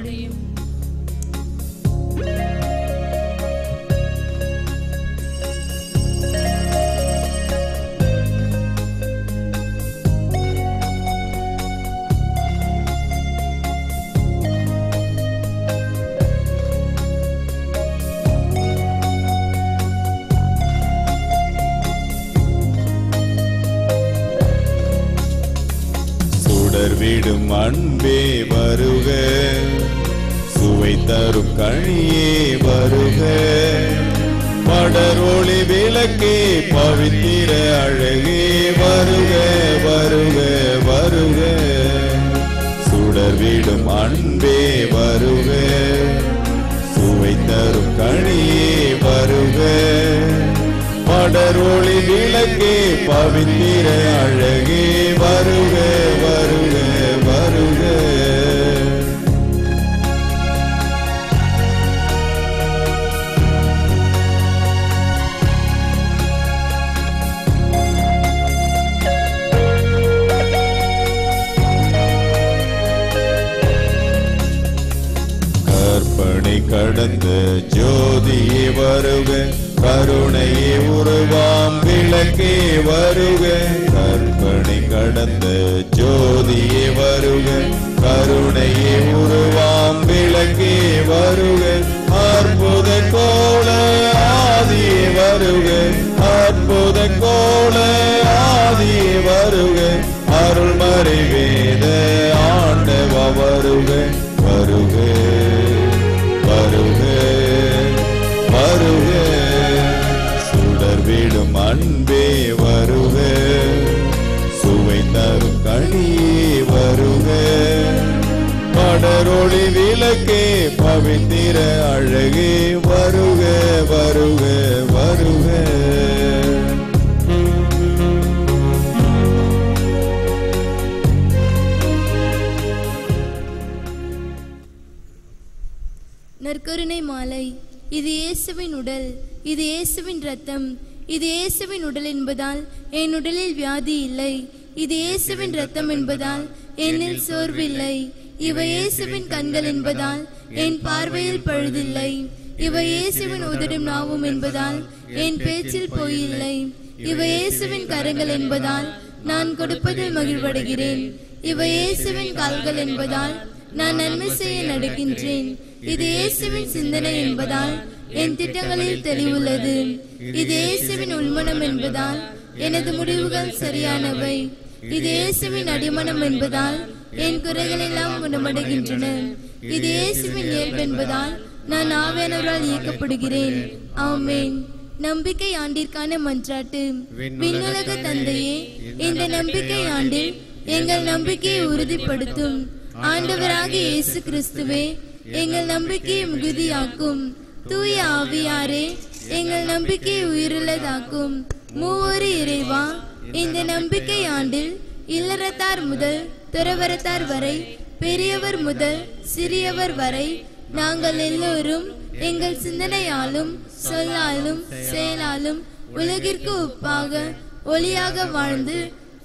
சுடர் விடும் அன்பே வருக சுவை தரும் கழியே வருக படர் ஒளி விளக்கே பவித்திர அழகே வருக சுடர்விடும் அன்பே வருக சுவை தரும் கனியே வருக படரொளி விளக்கே பவித்திர அழகே வருக வருக வருக கற்பனை கடந்த ஜோதியே வருக கருணையே உருவாம் விளக்கே வருக கற்பனை கடந்த ஜோதியே வருக கருணையே உருவாம் விளக்கே வருக அற்புத கோல ஆதியே வருக அற்புத கோல ஆதியே வருக அருள்மறை வேத ஆண்டவ வருக வருக வருக வருக சுடர்விடும் அன்பே வருக சுவை தரும் கனியே வருக படரொளி விளக்கே பவித்திர அழகே வருக வருக வருக நற்கருணை மாலை இது இயேசுவின் உடல் இது இயேசுவின் ரத்தம் இது இயேசுவின் உடல் என்பதால் என் உடலில் வியாதி இல்லை இது இயேசுவின் ரத்தம் என்பதால் என்னில் சோர்வில்லை இவை இயேசுவின் கண்கள் என்பதால் என் பார்வையில் பழுதில்லை இவை இயேசுவின் உதடும் நாவும் என்பதால் என் பேச்சில் பொய்யில்லை இவை இயேசுவின் கரங்கள் என்பதால் நான் கொடுப்பதில் மகிழ்வடைகிறேன் இவை இயேசுவின் கால்கள் என்பதால் நான் நன்மை செய்ய நடக்கின்றேன் இது இயேசுவின் சிந்தனை என்பதால் என் திட்டங்களில் தெளிவுள்ளது இது இயேசுவின் உள்மனம் என்பதால் எனது முடிவுகள் சரியானவை இது இயேசுவின் அடிமனம் என்பதால் என் குறைகள் எல்லாம் குணமடைகின்றன இது இயேசுவின் இயல்பு என்பதால் நான் ஆவியானவரால் இயக்கப்படுகிறேன் ஆமென் நம்பிக்கை ஆண்டிற்கான மன்றாட்டு விண்ணுலக தந்தையே இந்த நம்பிக்கை ஆண்டில் எங்கள் நம்பிக்கையை உறுதிப்படுத்தும் ஆண்டவராகிய இயேசு கிறிஸ்துவே எங்கள் நம்பிக்கையை மிகுதியாக்கும் தூய ஆவியாரே எங்கள் நம்பிக்கையை உயிருள்ளதாக்கும் மூவொரு இறைவா இந்த நம்பிக்கை ஆண்டில் இல்லறத்தார் முதல் துறவரத்தார் வரை பெரியவர் முதல் சிறியவர் வரை நாங்கள் எல்லோரும் எங்கள் சிந்தனையாலும் சொல்லாலும் செயலாலும் உலகிற்கு ஒப்பாக ஒளியாக வாழ்ந்து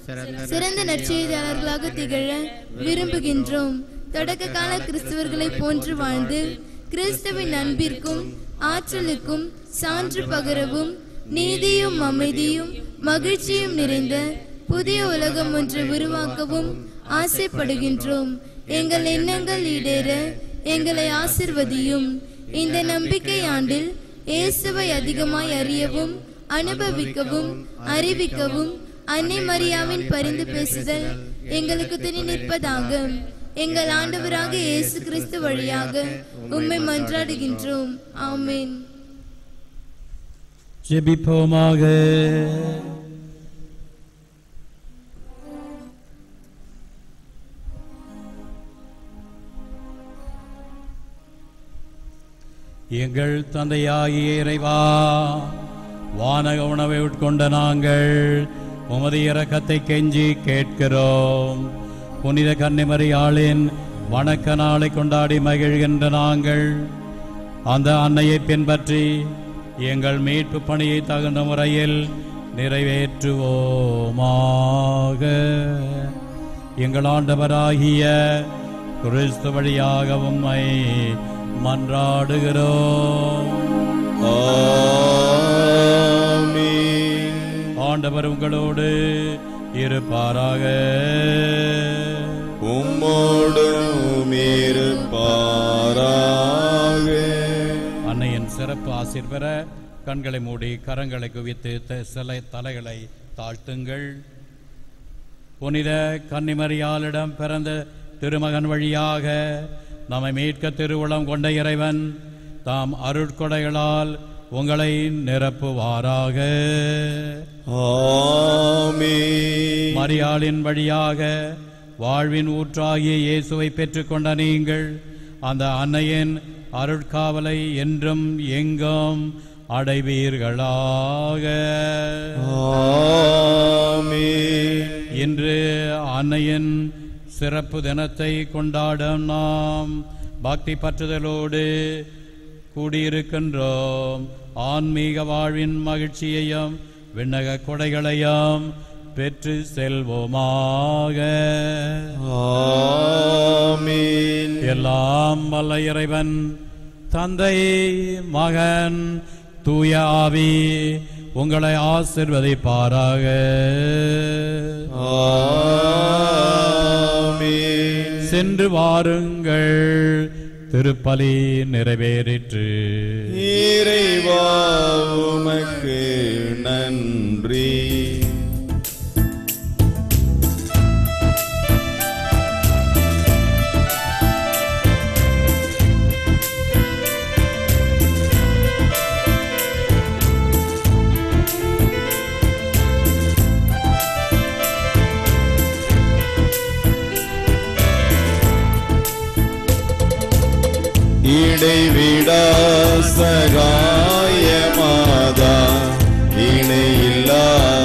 சிறந்த நற்செய்தியாளர்களாக திகழ விரும்புகின்றோம் தொடக்க கால கிறிஸ்தவர்களை போன்று வாழ்ந்து கிறிஸ்துவின் அன்பிற்கும் ஆற்றலுக்கும் சான்று பகரவும் நீதியும் அமைதியும் மகிழ்ச்சியும் நிறைந்த புதிய உலகம் ஒன்றை உருவாக்கவும் ஆசைப்படுகின்றோம் எங்கள் எண்ணங்கள் ஈடேற எங்களை ஆசிர்வதியும் இந்த நம்பிக்கை ஆண்டில் இயேசுவை அதிகமாய் அறியவும் அனுபவிக்கவும் அறிவிக்கவும் அன்னை மரியாவின் பரிந்து பேசுதல் எங்களுக்கு துணை நிற்பதாக எங்கள் ஆண்டவராக இயேசு கிறிஸ்து வழியாக உம்மை மன்றாடுகின்றோம் ஆமென் ஜெபிப்போமாக எங்கள் தந்தையாகிய இறைவா வானக உணவை உட்கொண்ட நாங்கள் உமது இரக்கத்தை கெஞ்சி கேட்கிறோம் புனித கன்னிமரியாளின் வணக்க நாளை கொண்டாடி மகிழ்கின்ற நாங்கள் அந்த அன்னையை பின்பற்றி எங்கள் மீட்பு பணியை தகுந்த முறையில் நிறைவேற்றுவோமாக எங்கள் ஆண்டவராகிய கிறிஸ்து வழியாக உம்மை மன்றாடுகிறோம் ஆமென். ஆண்டவர் உங்களோடு இருப்பாராக உம்மோடும் இருப்பாராக அன்னையின் சிறப்பு ஆசிர் பெற கண்களை மூடி கரங்களை குவித்து த- சிலை தலைகளை தாழ்த்துங்கள் புனித கன்னிமரியாளிடம் பிறந்த திருமகன் வழியாக நம்மை மீட்க திருவுளம் கொண்ட இறைவன் தாம் அருட்கொடைகளால் உங்களை நிரப்புவாராக ஆமென். மரியாளின் வழியாக வாழ்வின் ஊற்றாகிய இயேசுவை பெற்றுக்கொண்ட நீங்கள் அந்த அன்னையின் அருட்காவலை என்றும் எங்கும் அடைவீர்களாக ஆமென் இன்று அன்னையின் சிறப்பு தினத்தை கொண்டாடும் நாம் பக்தி பற்றுதலோடு கூடியிருக்கின்றோம் ஆன்மீக வாழ்வின் மகிழ்ச்சியையும் விண்ணக கொடைகளையும் பெற்று செல்வோமாக ஆமென் எல்லாம் வல்ல இறைவன் தந்தை மகன் தூய ஆவி உங்களை ஆசிர்வதிப்பாராக ஆமென் சென்று வாருங்கள் திருப்பலி நிறைவேறிற்று இறைவா உமக்கு நன்றி இடைவிடா சகாயமாதா இணையில்லா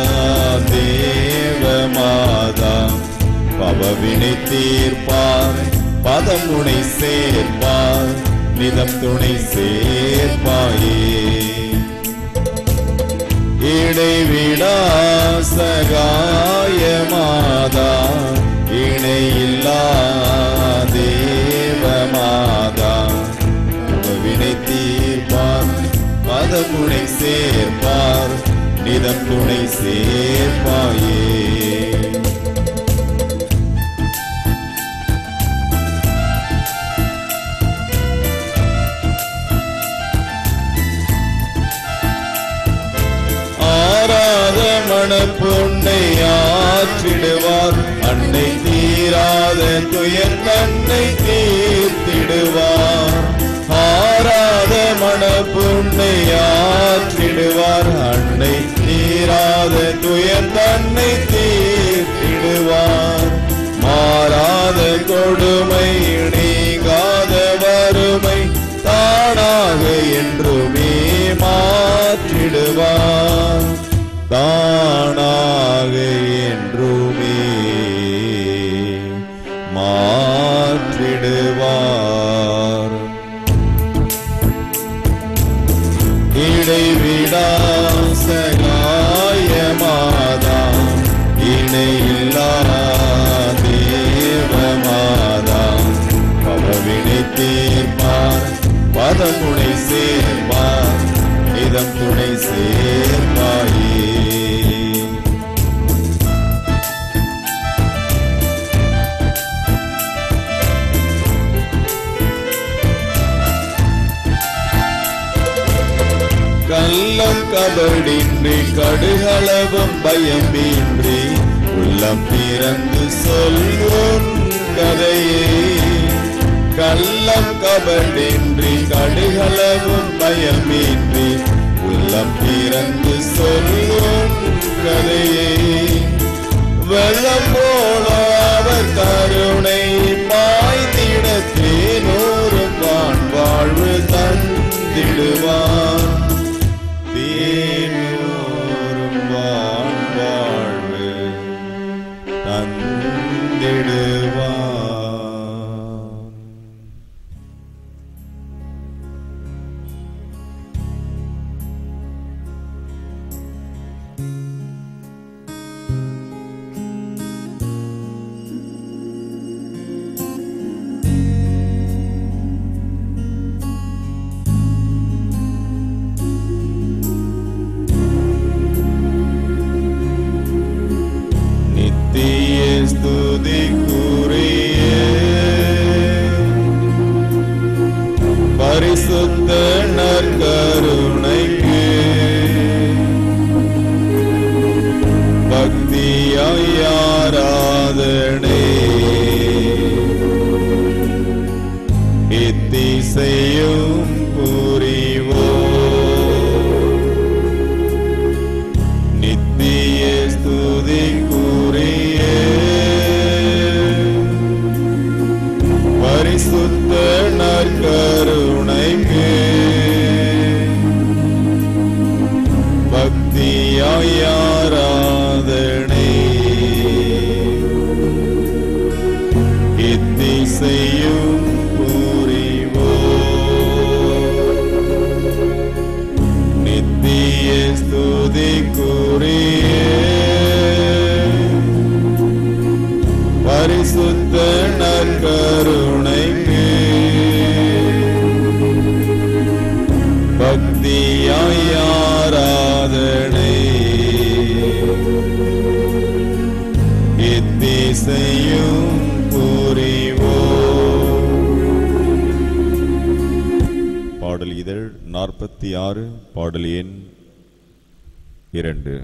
தேவமாதா பவவினை தீர்ப்பார் பதமுனை சேர்ப்பார் நிதம் துணை சேர்ப்பாயே இடைவிடா சகாயமாதா இணையில்லா தேவமாதா வினை தீர்ப்பார் மதமுனை சேர்ப்பார் நிதம் துணை சேர்ப்பாயே ஆராத மணப்பொன்னை ஆற்றிடுவார் அன்னை தீராத துயர் தன்னை தீர்த்திடுவார் ஆராத மணப்பொன்னை ஆற்றிடுவார் அன்னை தீராத துயர் தன்னை தீர்த்திடுவார் மாறாத கொடுமை நீங்காத வறுமை தானாக என்றுமே மாற்றிடுவார் தானாக என்றுமே மாற்றிடுவார் இடைவிடா சகாயமாதா இணையில்லா தேவமாதா பவவினை தீர்ப்பார் பதமுனை சேர்ப்பார் இதம் துணை சேர்ப்பாயே கள்ளம் கபடின்றி கடுகளவும் பயமின்றி உள்ளம் திறந்து சொல்லும் கதையே கள்ளம் கபடின்றி கடுகளவும் பயமின்றி உள்ளம் திறந்து சொல்லும் கதையே வெள்ளம் போல அவர் கருணை பாய்ந்திட தேனோரும் வான் வாழ்வு தந்திடுவார் தேனோரும் வான் வாழ்வு தந்திடுவார் நித்திய ஸ்துதிக்குரிய பரிசுத்த நற்கருணைக்கு பக்தியாய் ஆராதனை இத்திசையும் புரிவோ நித்திய ஸ்துதிக்குரிய அதிசயம் புரிவோ பாடல் இதழ் நாற்பத்தி ஆறு பாடல் எண் இரண்டு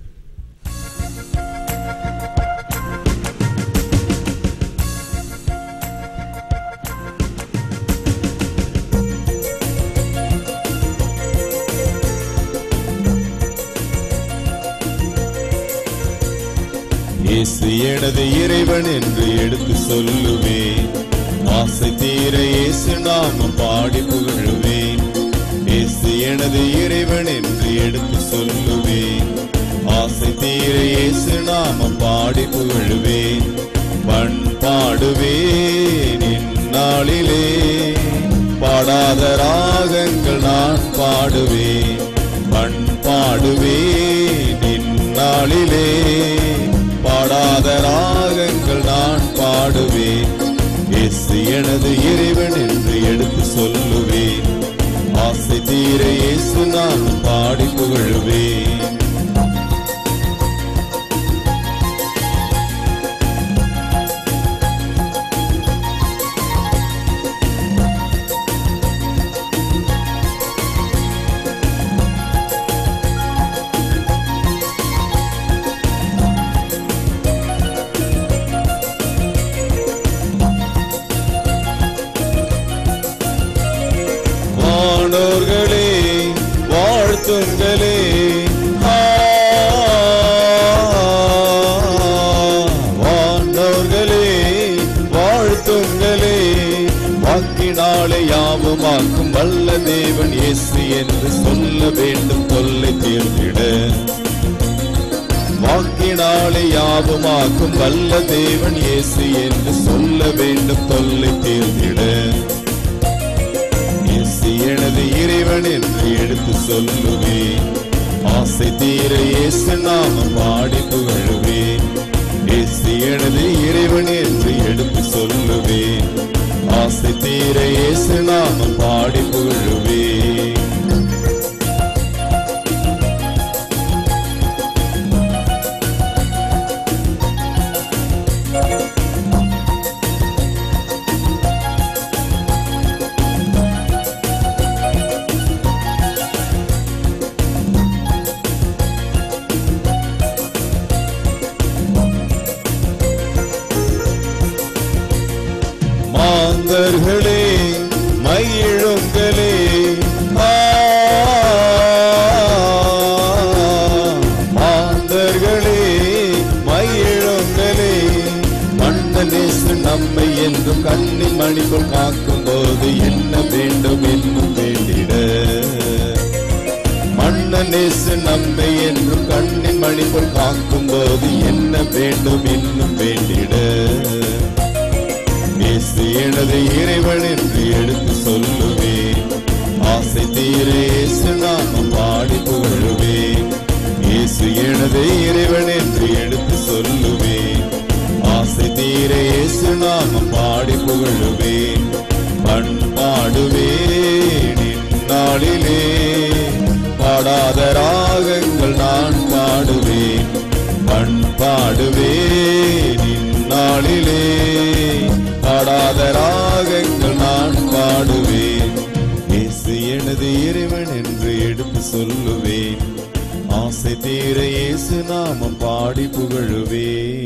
இயேசு எனது இறைவன் என்று எடுத்து சொல்லுவேன் ஆசை தீர இயேசு நாமம் பாடி புகழுவேன் இயேசு எனது இறைவன் என்று எடுத்து சொல்லுவேன் ஆசை தீர இயேசு நாமம் பாடி புகழுவேன் பண் பாடுவேன் இந்நாளிலே பாடாத ராகங்கள் நான் பாடுவேன் பண் பாடுவேன் இந்நாளிலே பாடாத ராகங்கள் நான் பாடுவேன் இயேசு எனது இறைவன் என்று எடுத்து சொல்லுவேன் ஆசை தீர இயேசு நான் பாடி புகழுவேன் வானோர்களே வாழ்த்துங்களே ஆ, வானோர்களே வாழ்த்துங்களே வாக்கினாலே யாவுமாக்கும் வல்ல தேவன் இயேசு என்று சொல்ல வேண்டும் தொல்லை தீர்ந்திட வாக்கினாலே யாவுமாக்கும் வல்ல தேவன் இயேசு என்று சொல்ல வேண்டும் தொல்லை தீர்ந்திட இயேசு எனது இறைவன் என்று எடுத்து சொல்லுவேன் ஆசை தீர இயேசு நாமம் பாடி புகழுவேன் இயேசு எனது இறைவன் என்று எடுத்து சொல்லுவேன் ஆசை தீர இயேசு நாமம் பாடி புகழுவேன் மாந்தர்களே மயிழுங்களே ஆ, மாந்தர்களே மயிழுங்களே மன்னனேசு நம்மை என்றும் கண்ணின் மணிக்குள் காக்கும் போது என்ன வேண்டும் என்னும் வேண்டிட மன்னனேசு நம்மை என்றும் கண்ணின் மணிக்குள் காக்கும் போது என்ன வேண்டும் இன்னும் வேண்டிட இயேசு எனது இறைவன் என்று எடுத்து சொல்லுவேன் ஆசை தீர இயேசு நாமம் பாடி புகழுவேன் இயேசு எனது இறைவன் என்று எடுத்து சொல்லுவேன் ஆசை தீர இயேசு நாமம் பாடி புகழுவேன் பண் பாடுவேன் இந்நாளிலே பாடாத ராகங்கள் நான் பாடுவேன் பண் பாடுவேன் இந்நாளிலே பாடாத ராகங்கள் நான் பாடுவேன் இயேசு எனது இறைவன் என்று எடுத்து சொல்லுவேன் ஆசை தீர இயேசு நாமம் பாடி புகழுவேன்